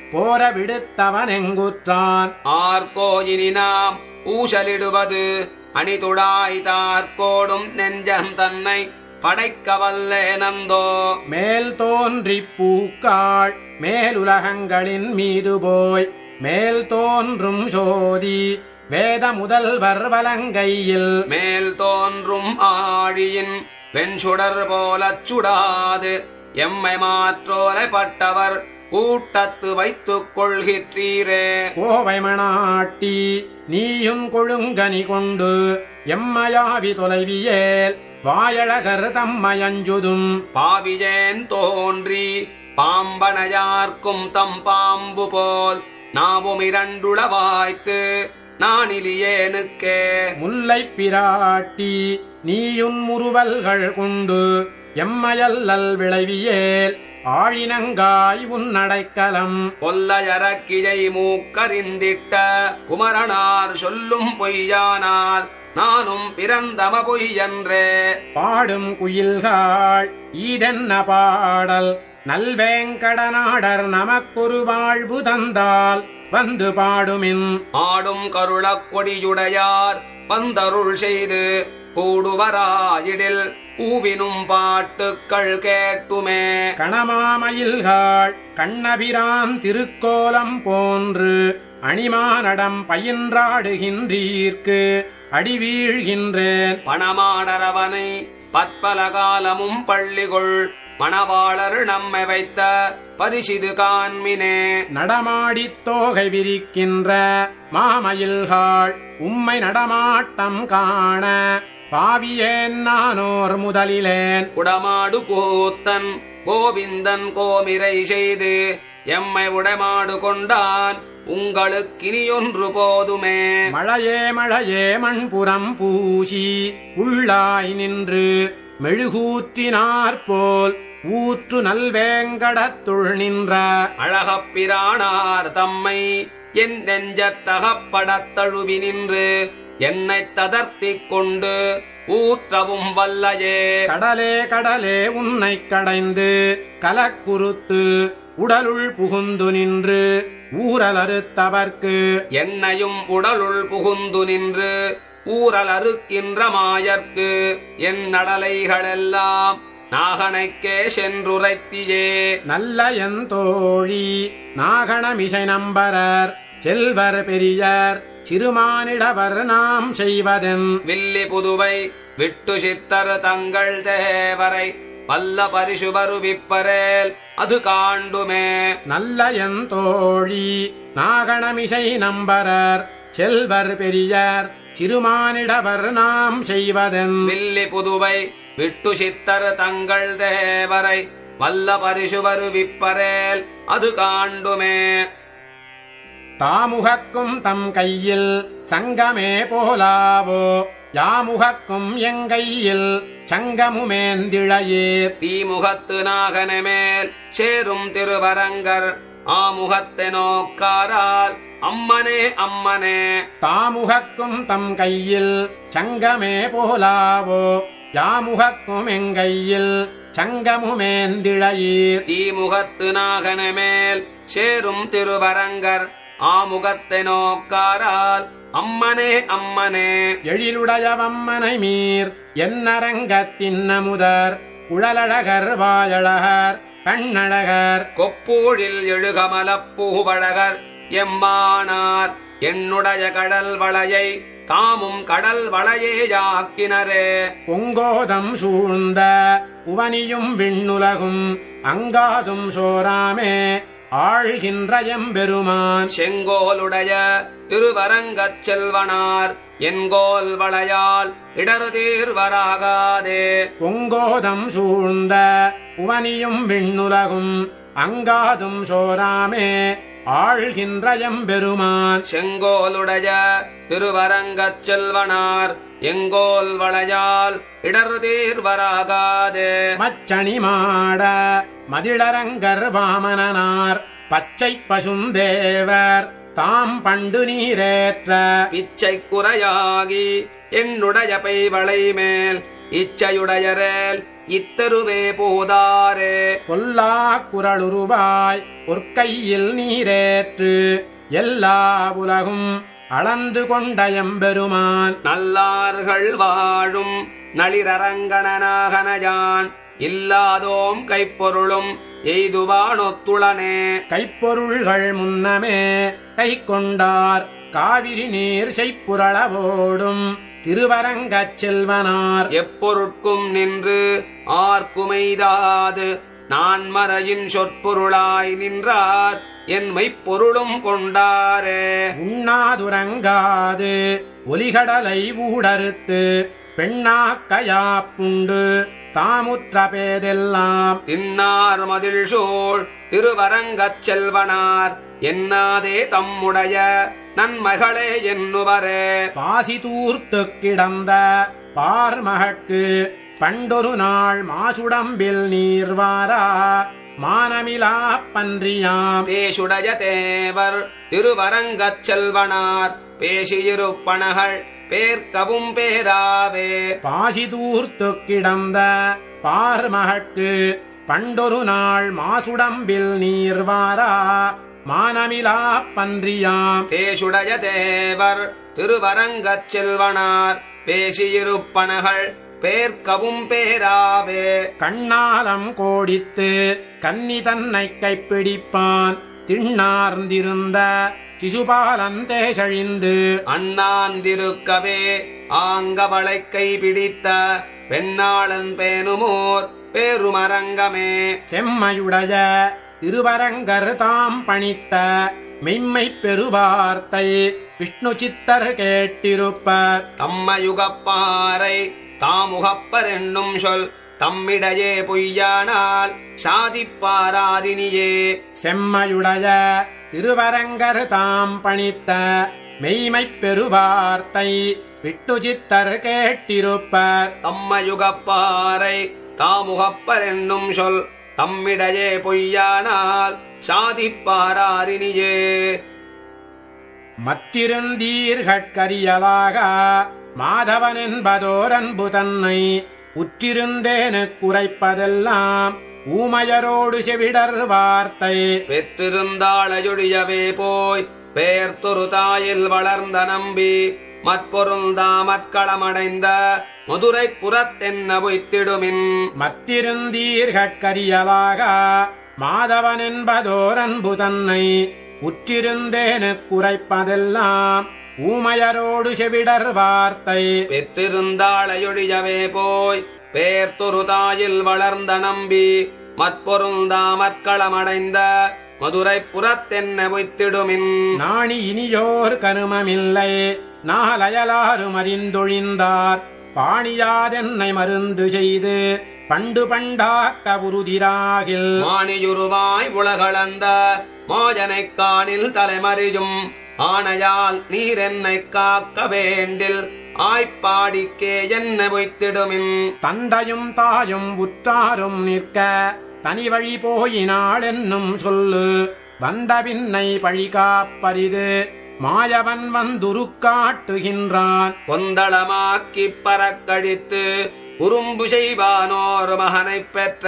போரவிடுத்தவனெங்குற்றான் ஆர்கோயினி நாம் ஊசலிடுவது அணிதுடாய் தார்கோடும் நெஞ்சன் தன்னை படைக்க வல்லேனந்தோ மேல் தோன்றிப் பூக்காள் மேலுலகங்களின் மீது போய் மேல் தோன்றும் சோதி வேத முதல்வர் வலங்கையில் மேல் தோன்றும் ஆழியின் வெண்சுடர் போலச் சுடாது எம்மை மாற்றோலை பட்டவர் கூட்டத்து வைத்துக் கொள்கிற்றீரே கோவை மணாட்டி நீயும் கொழுங்கனி கொண்டு எம்மையாவி தொலைவியேல் வாயழகர் தம்மயஞ்சுதும் பாவியேன் தோன்றி பாம்பனையார்க்கும் தம் பாம்பு போல் நாவும் இரண்டுளவாய்த்து நானிலியேனுக்கே முல்லைப் பிராட்டி நீயுன் முறுவல்கள் கொண்டு எம்மையல்லல் விளைவியேல் ஆழினங்காய் உன்னடைக்கலம் கொல்லையரக்கியை மூக்கறிந்திட்ட குமரனார் சொல்லும் பொய்யானால் நானும் பிறந்தம பொய்யன்றே பாடும் குயில்காள் ஈதென்ன பாடல் நல்வேங்கடநாடர் நமக்கொரு வாழ்வு தந்தால் வந்து பாடுமின் ஆடும் கருளக் கொடியுடையார் வந்தருள் செய்து கூடுவராயிடில் பூவினும் பாட்டுக்கள் கேட்டுமே கணமாமயில்காள் கண்ணபிரான் திருக்கோலம் போன்று அணிமானடம் பயின்றாடுகின்றீர்க்கு அடிவீழ்கின்றேன் பணமாடரவனை பற்பல காலமும் பள்ளிகொள் மணவாளர் நம்மை வைத்த பரிசிது காண்மினே நடமாடித் தோகை விரிக்கின்ற மாமயில்காள் உம்மை நடமாட்டம் காண பாவியேன் நானோர் முதலிலேன் குடமாடு கூத்தன் கோவிந்தன் கோமிரை செய்து எம்மை உடைமாடு கொண்டான் உங்களுக்கினியொன்று போதுமே மழையே மழையே மண்புறம் பூசி உள்ளாய் நின்று மெழுகூற்றினாற்போல் ஊற்று நல்வேங்கடத்துள் நின்ற அழகப் பிரானார் தம்மை என் நெஞ்சத்தகப்படத் தழுவி நின்று என்னைத் ததர்த்திக் கொண்டு ஊற்றவும் வல்லையே கடலே கடலே உன்னை கடைந்து கலக்குறுத்து உடலுள் புகுந்து நின்று ஊரலறுத்தவர்க்கு என்னையும் உடலுள் புகுந்து நின்று ஊரல் அறுக்கின்ற மாயர்க்கு என் நடலைகளெல்லாம் நாகனைக்கே சென்றுரைத்தியே நல்ல என் தோழி நாகணமிசை நம்பரர் செல்வர் பெரியர் சிறுமானிடவர் நாம் செய்வதென் வில்லி புதுவை விட்டு சித்தர் தங்கள் தேவரை வல்ல பரிசுவரு விப்பரேல் அது காண்டுமே நல்ல என் தோழி நாகணமிசை நம்பரர் செல்வர் பெரியர் சிறுமானிடவர் நாம் செய்வதென் வில்லி புதுவை விட்டு சித்தர் தங்கள் தேவரை வல்ல பரிசுவரு விப்பரேல் அது காண்டுமே தாமுகக்கும் தம் கையில் சங்கமே போலாவோ யாமுகக்கும் எங்கையில் சங்கமுமேந்திழையீர் தீமுகத்து நாகனமேல் சேரும் திருவரங்கர் ஆமுகத்தை நோக்காரால் அம்மனே அம்மனே தாமுகக்கும் தம் கையில் சங்கமே போலாவோ யாமுகக்கும் எங்கையில் சங்கமுமேந்திழையீர் தீமுகத்து நாகனமேல் சேரும் திருவரங்கர் ஆமுகத்தை நோக்காரால் அம்மனே அம்மனே எழிலுடையவம்மனை மீர் என்னரங்கத்தின் அமுதர் குழலழகர் வாயழகர் கண்ணழகர் கொப்பூழில் எழுகமலப் பூவழகர் எம்மானார் என்னுடைய கடல் வளையை தாமும் கடல் வளையேயாக்கினரே பொங்கோதம் சூழ்ந்த உவனியும் விண்ணுலகும் அங்காதும் சோராமே ஆழ்கின்ற எம்பெருமான் செங்கோலுடைய திருவரங்கச் செல்வனார் என்கோல் வளையால் இடறு தீர்வராகாதே பொங்கோதம் சூழ்ந்த உவனியும் விண்ணுலகும் அங்காதும் சோராமே ஆழ்கின்ற எம்பெருமான் செங்கோலுடைய திருவரங்கச் செல்வனார் எங்கோல் வளையால் இடறு தீர்வராகாதே மச்சணி மாட மதிளரங்கர் வாமனனார் பச்சை பசுந்தேவர் தாம் பண்டு நீரேற்ற பிச்சை குறையாகி என்னுடைய பைவளை மேல் இச்சையுடையரேல் இத்தருவே போதாரே பொல்லா குரலுருவாய் பொற்கையில் நீரேற்று எல்லா உலகும் அளந்து கொண்ட எம்பெருமான் நல்லார்கள் வாழும் நளிரரங்கணனாகனயான் இல்லாதோம் கைப்பொருளும் எய்துவானொத்துளனே கைப்பொருள்கள் முன்னமே கை கொண்டார் காவிரி நீர் செய்ப்புரளவோடும் திருவரங்கச் செல்வனார் எப்பொருட்கும் நின்று ஆர்க்குமைதாது நான் மறையின் சொற்பொருளாய் நின்றார் என் மெய்ப்பொருளும் கொண்டாரே உண்ணாதுரங்காது ஒலிகடலை ஊடறுத்து பெண்ணாக்கையாப்புண்டு தாமுற்ற பேதெல்லாம் தின்னார் மதில் சூழ் திருவரங்கச் செல்வனார் என்னாதே தம்முடைய நன்மகளே என்னுவரே பாசி தூர்த்து கிடந்த பார்மகற்கு பண்டொரு நாள் மாசுடம்பில் நீர்வாரா மானமிலா பன்றியாம் தேசுடைய தேவர் திருவரங்கச் செல்வனார் பேசியிருப்பனகள் பேர்க்கவும் பேராவே பாசி தூர்த்து கிடந்த பார்மகற்கு பண்டொரு நாள் மாசுடம்பில் நீர்வாரா மானமிலா பன்றியாம் தேசுடைய தேவர் திருவரங்கச் செல்வனார் பேசியிருப்பனகள் பேர்க்கவும் பேராவே கண்ணாலம் கோடித்து கன்னி தன்னை கைப்பிடிப்பான் திண்ணார்ந்திருந்த சிசுபாலந்தேசழிந்து அண்ணாந்திருக்கவே ஆங்கவளை கை பிடித்த பெண்ணாளன் பேணுமோர் பேருமரங்கமே செம்மையுடைய திருவரங்கர் தாம் பணித்த மெய்மை பெருவார்த்தை விஷ்ணு சித்தர் கேட்டிருப்பர் தம்மயுகப்பாரை தாமுகப்பர் என்னும் சொல் தம்மிடையே பொய்யானால் சாதிப்பாராரினியே செம்மையுடைய திருவரங்கர் தாம் பணித்த மெய்மை பெருவார்த்தை விட்டு சித்தர் கேட்டிருப்பர் தம்மயுகப்பாரை தாமுகப்பர் என்னும் சொல் தம்மிடையே பொய்யானால் சாதிப்பாராரினியே மற்றிருந்தீர்கட்கரியலாக மாதவன் என்பதோர் அன்பு தன்னை உற்றிருந்தேனு குறைப்பதெல்லாம் ஊமையரோடு செவிடர் வார்த்தை பெற்றிருந்தாளையொழியவே போய் பேர்த்தொரு தாயில் வளர்ந்த நம்பி மற்பொருந்தா மட்களமடைந்த மதுரை புறத்தென்ன பொய்த்திடுமின் மற்றிருந்தீர்கட்கரியலாக மாதவன் என்பதோர் அன்பு தன்னை உற்றிருந்தேனு குறைப்பதெல்லாம் ஊமையரோடு செவிடர் வார்த்தை பெற்றிருந்தாளையொழியவே போய் பேர்த்தொரு தாயில் வளர்ந்த நம்பி மற்பொருந்தாமற்களமடைந்த மதுரை புறத்தென்ன பொய்த்திடுமின் நாணி இனியோர் கருமமில்லை நாலயலாரும் அறிந்தொழிந்தார் பாணியாதென்னை மருந்து செய்து பண்டு பண்டாக்க உருதிராகில் மாணியுருவாய் உலகளந்த மாஜனைக் காணில் தலைமறியும் ஆணையால் நீர் என்னைக் காக்க வேண்டில் ஆய்ப்பாடிக்கே என்ன பொய்த்திடுமின் தந்தையும் தாயும் உற்றாரும் நிற்க தனி வழி போயினாள் என்னும் சொல்லு வந்த பின்னை பழி காப்பரிது மாயவன் வந்துருக்காட்டுகின்றான் கொந்தளமாக்கிப் பறக்கழித்து உரும்பு செய்வானோர் மகனைப் பெற்ற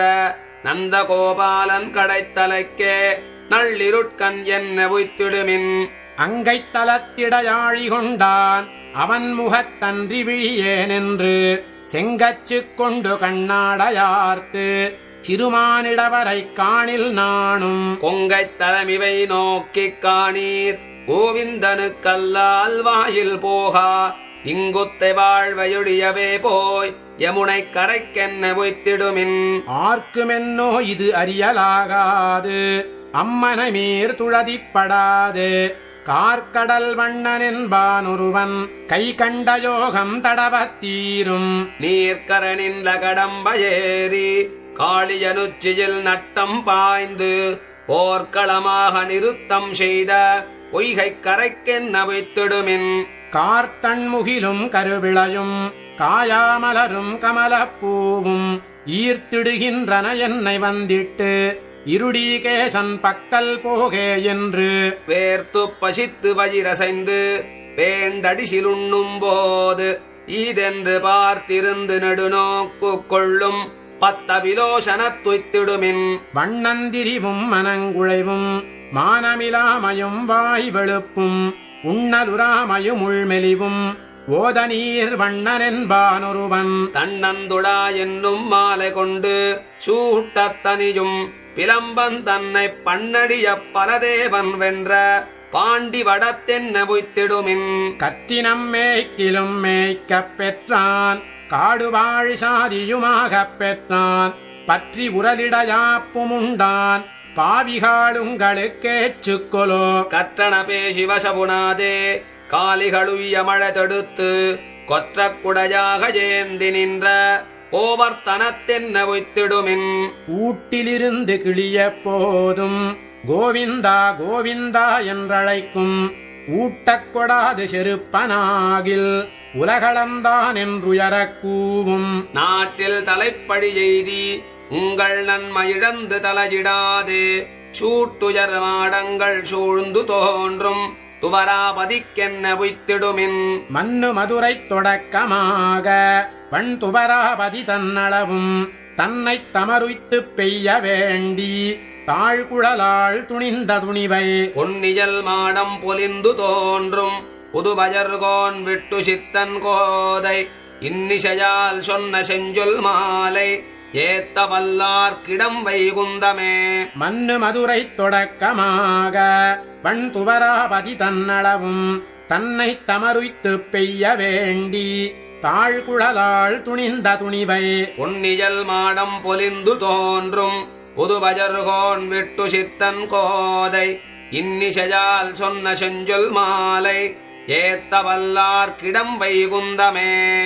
நந்தகோபாலன் கடைத்தலைக்கே நள்ளிருட்கண் என்ன பொய்த்திடுமின் அங்கைத் தலத்திடையாழி கொண்டான் அவன் முகத்தன்றி விழியேனென்று செங்கச்சுக் கொண்டு கண்ணாடையார்த்து சிறுமானிடவரைக் காணில் நானும் கொங்கைத் தலைமிவை நோக்கிக் காணீர் கோவிந்தனுக்கல்லால் வாயில் போகா இங்குத்தை வாழ்வையொழியவே போய் யமுனை கரைக்கென்ன பொய்த்திடுமின் ஆர்க்குமென்னோ இது அறியலாகாது அம்மனமீர் துழதிப்படாது கார்க்கடல் வண்ணனென்பான் ஒருவன் கை கண்ட யோகம் தடவத்தீரும் நீர்க்கரனின் லகடம்பயேறி காளியனுச்சியில் நட்டம் பாய்ந்து போர்க்களமாக நிறுத்தம் செய்த பொய்கைக் கரைக்கென்ன பொய்த்திடுமின் கார்த்தண்முகிலும் கருவிளையும் காயாமலரும் கமலப்பூவும் ஈர்த்திடுகின்றன என்னை வந்திட்டு இருடீகேசன் பக்கல் போகே என்று வேர்த்து பசித்து வயிரசைந்து வேண்டடிசிலுண்ணும் போது ஈதென்று பார்த்திருந்து நெடுநோக்கு கொள்ளும் பத்தவிலோசனத் துய்த்திடுமின் வண்ணந்திரிவும் மனங்குழைவும் மானமிலாமையும் வாய் வெளுப்பும் உண்ணலுராமையும் உள்மெலிவும் ஓதநீர் வண்ணனென்பானொருவன் தன்னந்துடா என்னும் மாலை கொண்டு சூட்டத் தனியும் பிலம்பன் தன்னை பண்ணடிய பலதேவன் வென்ற பாண்டி வடத்தென்ன பொய்த்திடுமின் கத்தினம் மேய்க்கிலும் மேய்க்கப் பெற்றான் காடுவாழ் சாதியுமாகப் பெற்றான் பற்றி உரலிடையாப்புமுண்டான் பாவிகாளுங்களுக்கேச்சுக்கொலோ கற்றன பேசி வசபுனாதே காலிகளுய்ய மழை தடுத்து கொற்ற குடையாக ஏந்தி நின்ற ஓவர்த்தனத்தென்ன பொய்த்திடுமின் ஊட்டிலிருந்து கிளிய போதும் கோவிந்தா கோவிந்தா என்றழைக்கும் ஊட்டக் கொடாது செருப்பனாகில் உலகளந்தான் என்றுயரக் கூவும் நாட்டில் தலைப்படி எய்தி உங்கள் நன்மை இழந்து தலையிடாதே சூட்டுயர் மாடங்கள் சூழ்ந்து தோன்றும் துவராபதிக்கென்ன பொய்த்திடுமின் மண்ணு மதுரை தொடக்கமாக வன் துவராபதி தன்னளவும் தன்னைத் தமருய்த்துப் பெய்ய வேண்டி தாழ்குழலாள் துணிந்த துணிவை பொன்னியல் மாடம் பொலிந்து தோன்றும் புதுபஜர்கோன் விட்டு சித்தன் கோதை இன்னிசையால் சொன்ன செஞ்சொல் மாலை ஏத்த வல்லார்க்கிடம் வைகுந்தமே மண்ணு மதுரை தொடக்கமாக வன் துவராபதி தன்னளவும் தன்னைத் தமருய்த்துப் பெய்ய வேண்டி தாழ்குழலாள் துணிந்த துணிவை பொன்னியல் மாடம் பொலிந்து தோன்றும் புதுபஜர்கோன் விட்டு சித்தன் கோதை இன்னிசையால் சொன்ன செஞ்சொல் மாலை ஏத்த வல்லார்க்கிடம் வைகுந்தமே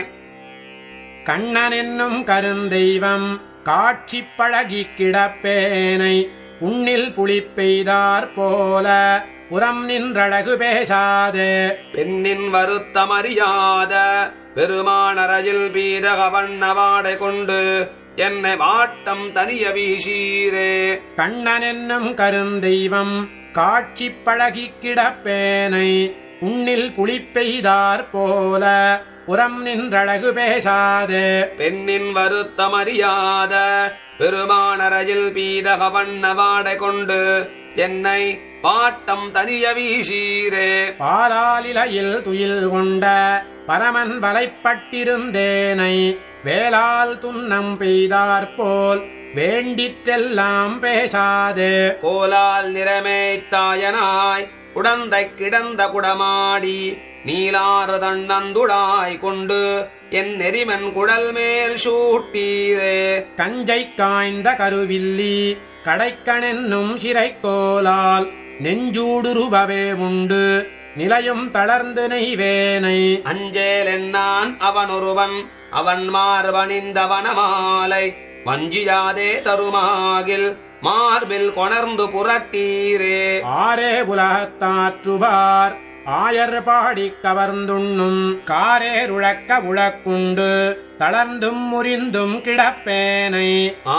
கண்ணன் என்னும் கருந்தெய்வம் காட்சி பழகி கிடப்பேனை உன்னில் புலி பெய்தார் போல புறம் நின்றழகு பேசாதே பெண்ணின் வருத்தமறியாத பெருமானரையில் பீதக வண்ணவாடை கொண்டு என்னை வாட்டம் தனிய வீசீரே கண்ணன் என்னும் கருந்தெய்வம் காட்சி பழகி கிடப்பேனை உன்னில் புலி பெய்தார் போல புறம் நின்றழகு பேசாதே பெண்ணின் வருத்தமறியாத பெருமானரையில் பீதக வண்ணவாடை கொண்டு என்னை வாட்டம் தனிய வீசீரே பாலாலிலையில் துயில் கொண்ட பரமன் வலைப்பட்டிருந்தேனை வேளால் துன்னம் பெய்தாற்போல் வேண்டிற்றெல்லாம் பேசாது கோலால் நிறமேய்த்தாயனாய் உடந்தை கிடந்த குடமாடி நீலாறு தண்ணந்துடாய் கொண்டு என் நெறிமன் குடல் மேல் சூட்டீரே கஞ்சை காய்ந்த கருவில்லி கடைக்கணென்னும் சிறைக்கோலால் நெஞ்சூடுருவவே உண்டு நிலையும் தளர்ந்து நெய்வேனை அஞ்சேல் என்னான் அவனொருவன் அவன் மார்பணிந்தவனமாலை வஞ்சியாதே தருமாகில் மார்பில் கொணர்ந்து புரட்டீரே ஆரே உலகத்தாற்றுவார் ஆயர் பாடிக் கவர்ந்துண்ணும் காரேருழக்க உழக்குண்டு தளர்ந்தும் முறிந்தும் கிடப்பேனை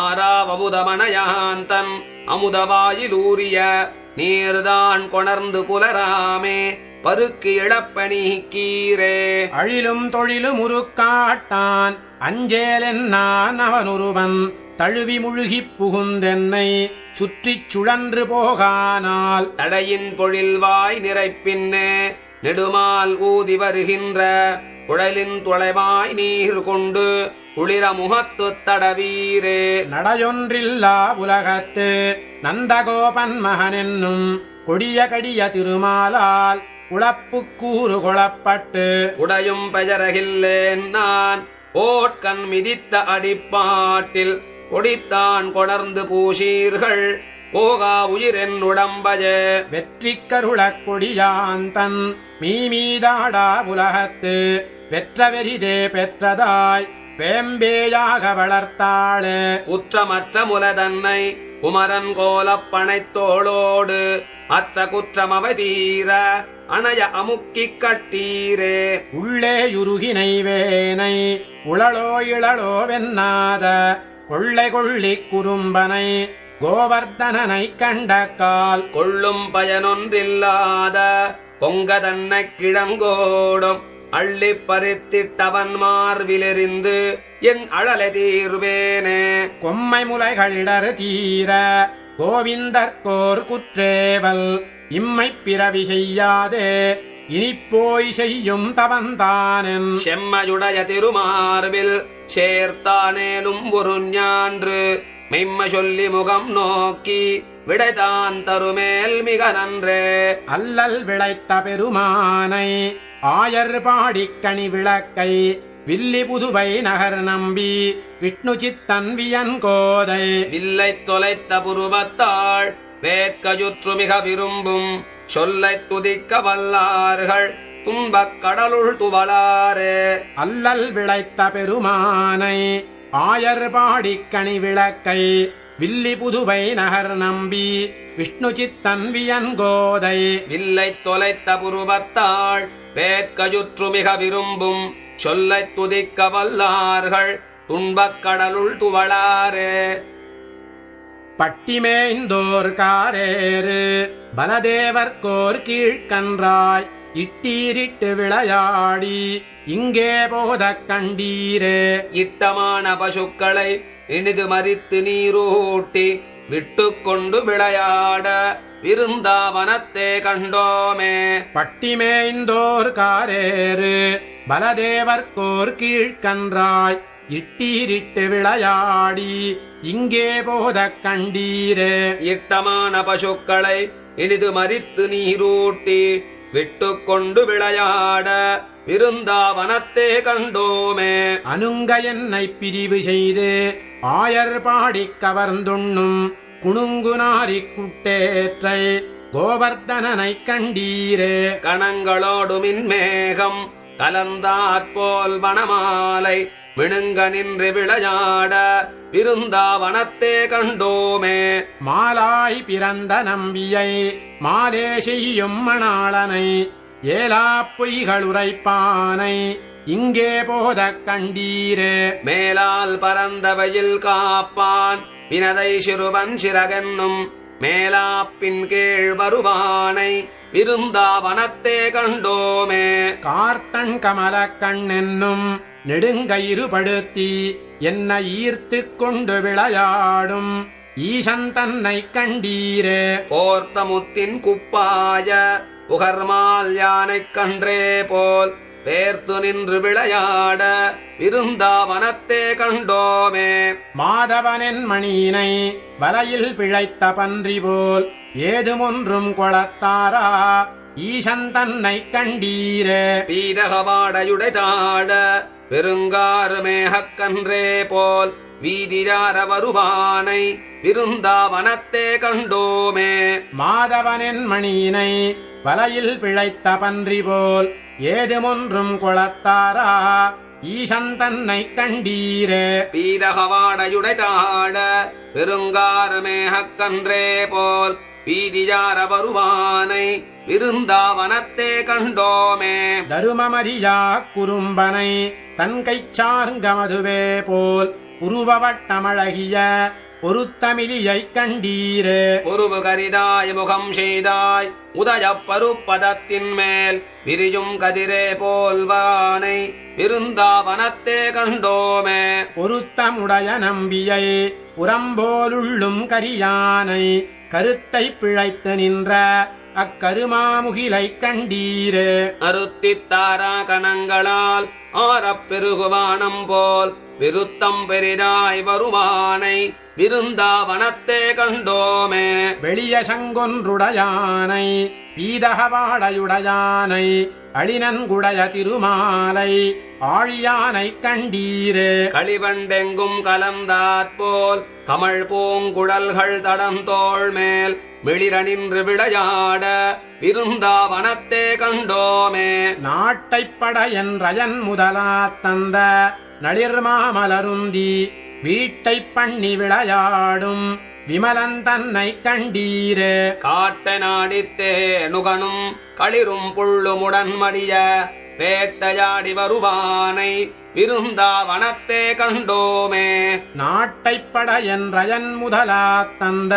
ஆறாவமுதமணயாந்தன் அமுதவாயிலூரிய நீர்தான் கொணர்ந்து புலராமே பருக்கு இழப்ப நீக்கீரே அழிலும் தொழிலும் உருக்காட்டான் அஞ்சேலென் நான் அவனொருவன் தழுவி முழுகிப் புகுந்தென்னை சுற்றிச் சுழன்று போகானால் தடையின் பொழில்வாய் நிறைப்பின்னே நெடுமால் ஊதி வருகின்ற குழலின் துளைவாய் நீர் கொண்டு குளிர முகத்துத் தடவீரே நடையொன்றில்லா உலகத்து நந்தகோபன் மகனென்னும் கொடிய கடிய திருமாலால் உழப்புக் கூறு கொளப்பட்டு உடையும் பெயரகில்லேன் நான் ஓட்கண் மிதித்த அடிப்பாட்டில் கொடித்தான் கொணர்ந்து பூசீர்கள் போகா உயிரென் உடம்பஜே வெற்றி கருளக் கொடியாந்தன் மீமீதாடா உலகத்து வெற்றவெரிதே பெற்றதாய் வேம்பேயாக வளர்த்தாளே குற்றமற்ற முலதன்னை குமரன் கோலப் பனைத்தோளோடு அற்ற குற்றமவை தீர அணைய அமுக்கிக் கட்டீரே உள்ளே யுருகினை வேனை உளளோ இளளோ வெண்ணாத கொள்ளை கொள்ளிக் குறும்பனை கோவர்தனனை கண்ட கால் கொள்ளும் பயனொன்றில்லாத பொங்க தன்னை கிழங்கோடும் அள்ளி பறித்திட்டவன் மார்பிலெறிந்து என் அழலை தீர்வேனே கொம்மை முலைகளிடர் தீர கோவிந்தர்கோர் குற்றேவல் இம்மை பிறவி செய்யாதே இனிப்போய் செய்யும் தவந்தானென் செம்மையுடைய திருமார்பில் சேர்த்தானேலும் ஒரு ஞான்று மெய்ம சொல்லி முகம் நோக்கி விடைதான் தருமேல் மிக நன்றே அல்லல் விளைத்த பெருமானை ஆயர் பாடிக் கனி விளக்கை வில்லி புதுவை நகர் நம்பி விஷ்ணு சித்தன் வியன் கோதை வில்லை தொலைத்த புருவத்தாள் வேட்கஜுற்று மிக விரும்பும் சொல்லைத் துதிக்க வல்லார்கள் துன்பக் கடலுள் துவளாரே அல்லல் விளைத்த பெருமானை ஆயர் பாடிக் கனி விளக்கை வில்லி புதுவை நகர் நம்பி விஷ்ணு சித்தன் வியன் கோதை வில்லை தொலைத்த புருவத்தாள் வேட்கஜுற்று மிக விரும்பும் சொல்லைத் துதிக்க வல்லார்கள் துன்பக் கடலுள் துவளாரே பட்டிமேய்ந்தோர் காரேறு பலதேவர்கோர் கீழ்கன்றாய் இட்டீரிட்டு விளையாடி இங்கே போதக் கண்டீரே இட்டமான பசுக்களை இனிது மறித்து நீரூட்டி விட்டுக் கொண்டு விளையாட விருந்தாவனத்தே கண்டோமே பட்டிமேய்ந்தோர் காரேறு பலதேவர்கோர் கீழ்கன்றாய் இட்டீரிட்டு விளையாடி இங்கே போதக் கண்டீரே இட்டமான பசுக்களை இனிது மறித்து நீரூட்டி விட்டுக் கொண்டு விளையாட விருந்தாவனத்தே கண்டோமே அனுங்க என்னை பிரிவு செய்து ஆயர் பாடிக் கவர்ந்துண்ணும் குணுங்குநாரிக் குட்டேற்றை கோவர்தனனைக் கண்டீரே கணங்களோடு மின்மேகம் கலந்தாற்போல் வனமாலை விழுங்க நின்று விளையாட விருந்தாவனத்தே கண்டோமே மாலாய் பிறந்த நம்பியை மாலே செய்யும் மணாளனை ஏலாப் பொய்கள் உரைப்பானை இங்கே போதக் கண்டீரே மேலால் பரந்தவையில் காப்பான் வினதை சிறுவன் சிறகென்னும் மேலாப்பின் கீழ் வருவானை விருந்தாவனத்தே கண்டோமே கார்த்தன் கமலக் கண்ணென்னும் நெடுங்கயிறுபடுத்தி என்ன ஈர்த்துக் கொண்டு விளையாடும் ஈசன் தன்னை கண்டீரே போர்த்த முத்தின் குப்பாய புகர்மால் யானைக் கன்றே போல் பேர்த்து நின்று விளையாட விருந்தாவனத்தே கண்டோமே மாதவனின் மணியினை வலையில் பிழைத்த பன்றி போல் ஏதுமொன்றும் கொளத்தாரா ஈசன் தன்னை கண்டீரே பீரகவாடையுடைதாட பெருங்காறு மேகக்கன்றே போல் வீதியார வருவானை விருந்தாவனத்தே கண்டோமே மாதவனின் மணியினை வலையில் பிழைத்த பன்றி போல் ஏதுமொன்றும் கொளத்தாரா ஈசன் தன்னை கண்டீரே பீரகவாடையுடைதாட பெருங்காறு மேகக்கன்றே போல் வீதியார வருவானை விருந்தாவனத்தே கண்டோமே தருமமரியா குறும்பனை தன் கைச்சார்ங்கமதுவே போல் உருவவட்டமழகிய பொருத்தமிழியைக் கண்டீரே உருவு கரிதாய் முகம் செய்தாய் உதயப் பருப்பதத்தின் மேல் விரியும் கதிரே போல்வானை விருந்தாவனத்தே கண்டோமே பொருத்தமுடைய நம்பியை உரம்போலுள்ளும் கரியானை கருத்தை பிழைத்து நின்ற அக்கருமாமுகிலைக் கண்டீரே அருத்தித்தாரா கணங்களால் ஆரப் பெருகுவானம் போல் விருத்தம் பெரிதாய் வருவானை விருந்தாவனத்தே கண்டோமே வெளிய சங்கொன்றுடையானை பீதகவாடையுடையானை அழினன்குடைய திருமாலை ஆழியானைக் கண்டீரே களிவண்டெங்கும் கலந்தாற்போல் கமழ் பூங்குழல்கள் தடந்தோள் மேல் மிளிர நின்று விளையாட விருந்தாவனத்தே கண்டோமே நாட்டைப்பட என்றயன் முதலா தந்த நளிர்மாமலருந்தி வீட்டைப் பண்ணி விளையாடும் விமலன் தன்னை கண்டீரே காட்ட நாடித்தே நுகனும் களிரும் புள்ளுமுடன் மடிய வேட்டையாடி வருவானை விருந்தாவனத்தே கண்டோமே நாட்டைப்பட என்றயன் முதலா தந்த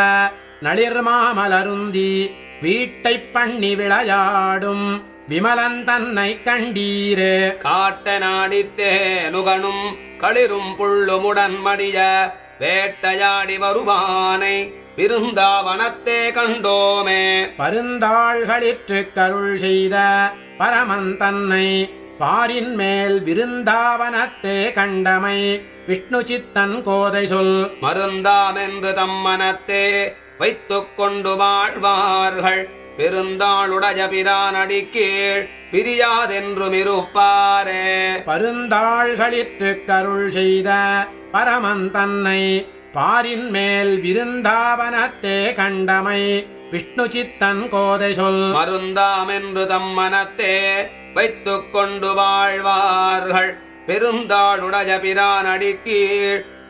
நளிர்மாமலருந்தி வீட்டைப் பண்ணி விளையாடும் விமலன் தன்னை கண்டீரே காட்ட நாடித்தே நுகனும் களிரும் புள்ளுமுடன் மடிய வேட்டையாடி வருவானை விருந்தாவனத்தே கண்டோமே பருந்தாள்களிற்று கருள் செய்த பரமன் தன்னை பாரின் மேல் விருந்தாவனத்தே கண்டமை விஷ்ணு சித்தன் கோதை சொல் மருந்தாமென்று தம் மனத்தே வைத்துக் கொண்டு வாழ்வார்கள் பெருந்தாளுடைய பிரானடி கீழ் பிரியாதென்றும் இருப்பாரே பருந்தாள்களிற்று கருள் செய்த பரமன் தன்னை பாரின் மேல் விருந்தாவனத்தே கண்டமை விஷ்ணு சித்தன் கோதை சொல் மருந்தாமென்று தம் மனத்தே வைத்துக் கொண்டு வாழ்வார்கள் பெருந்தாளுடைய பிரானடி கீழ்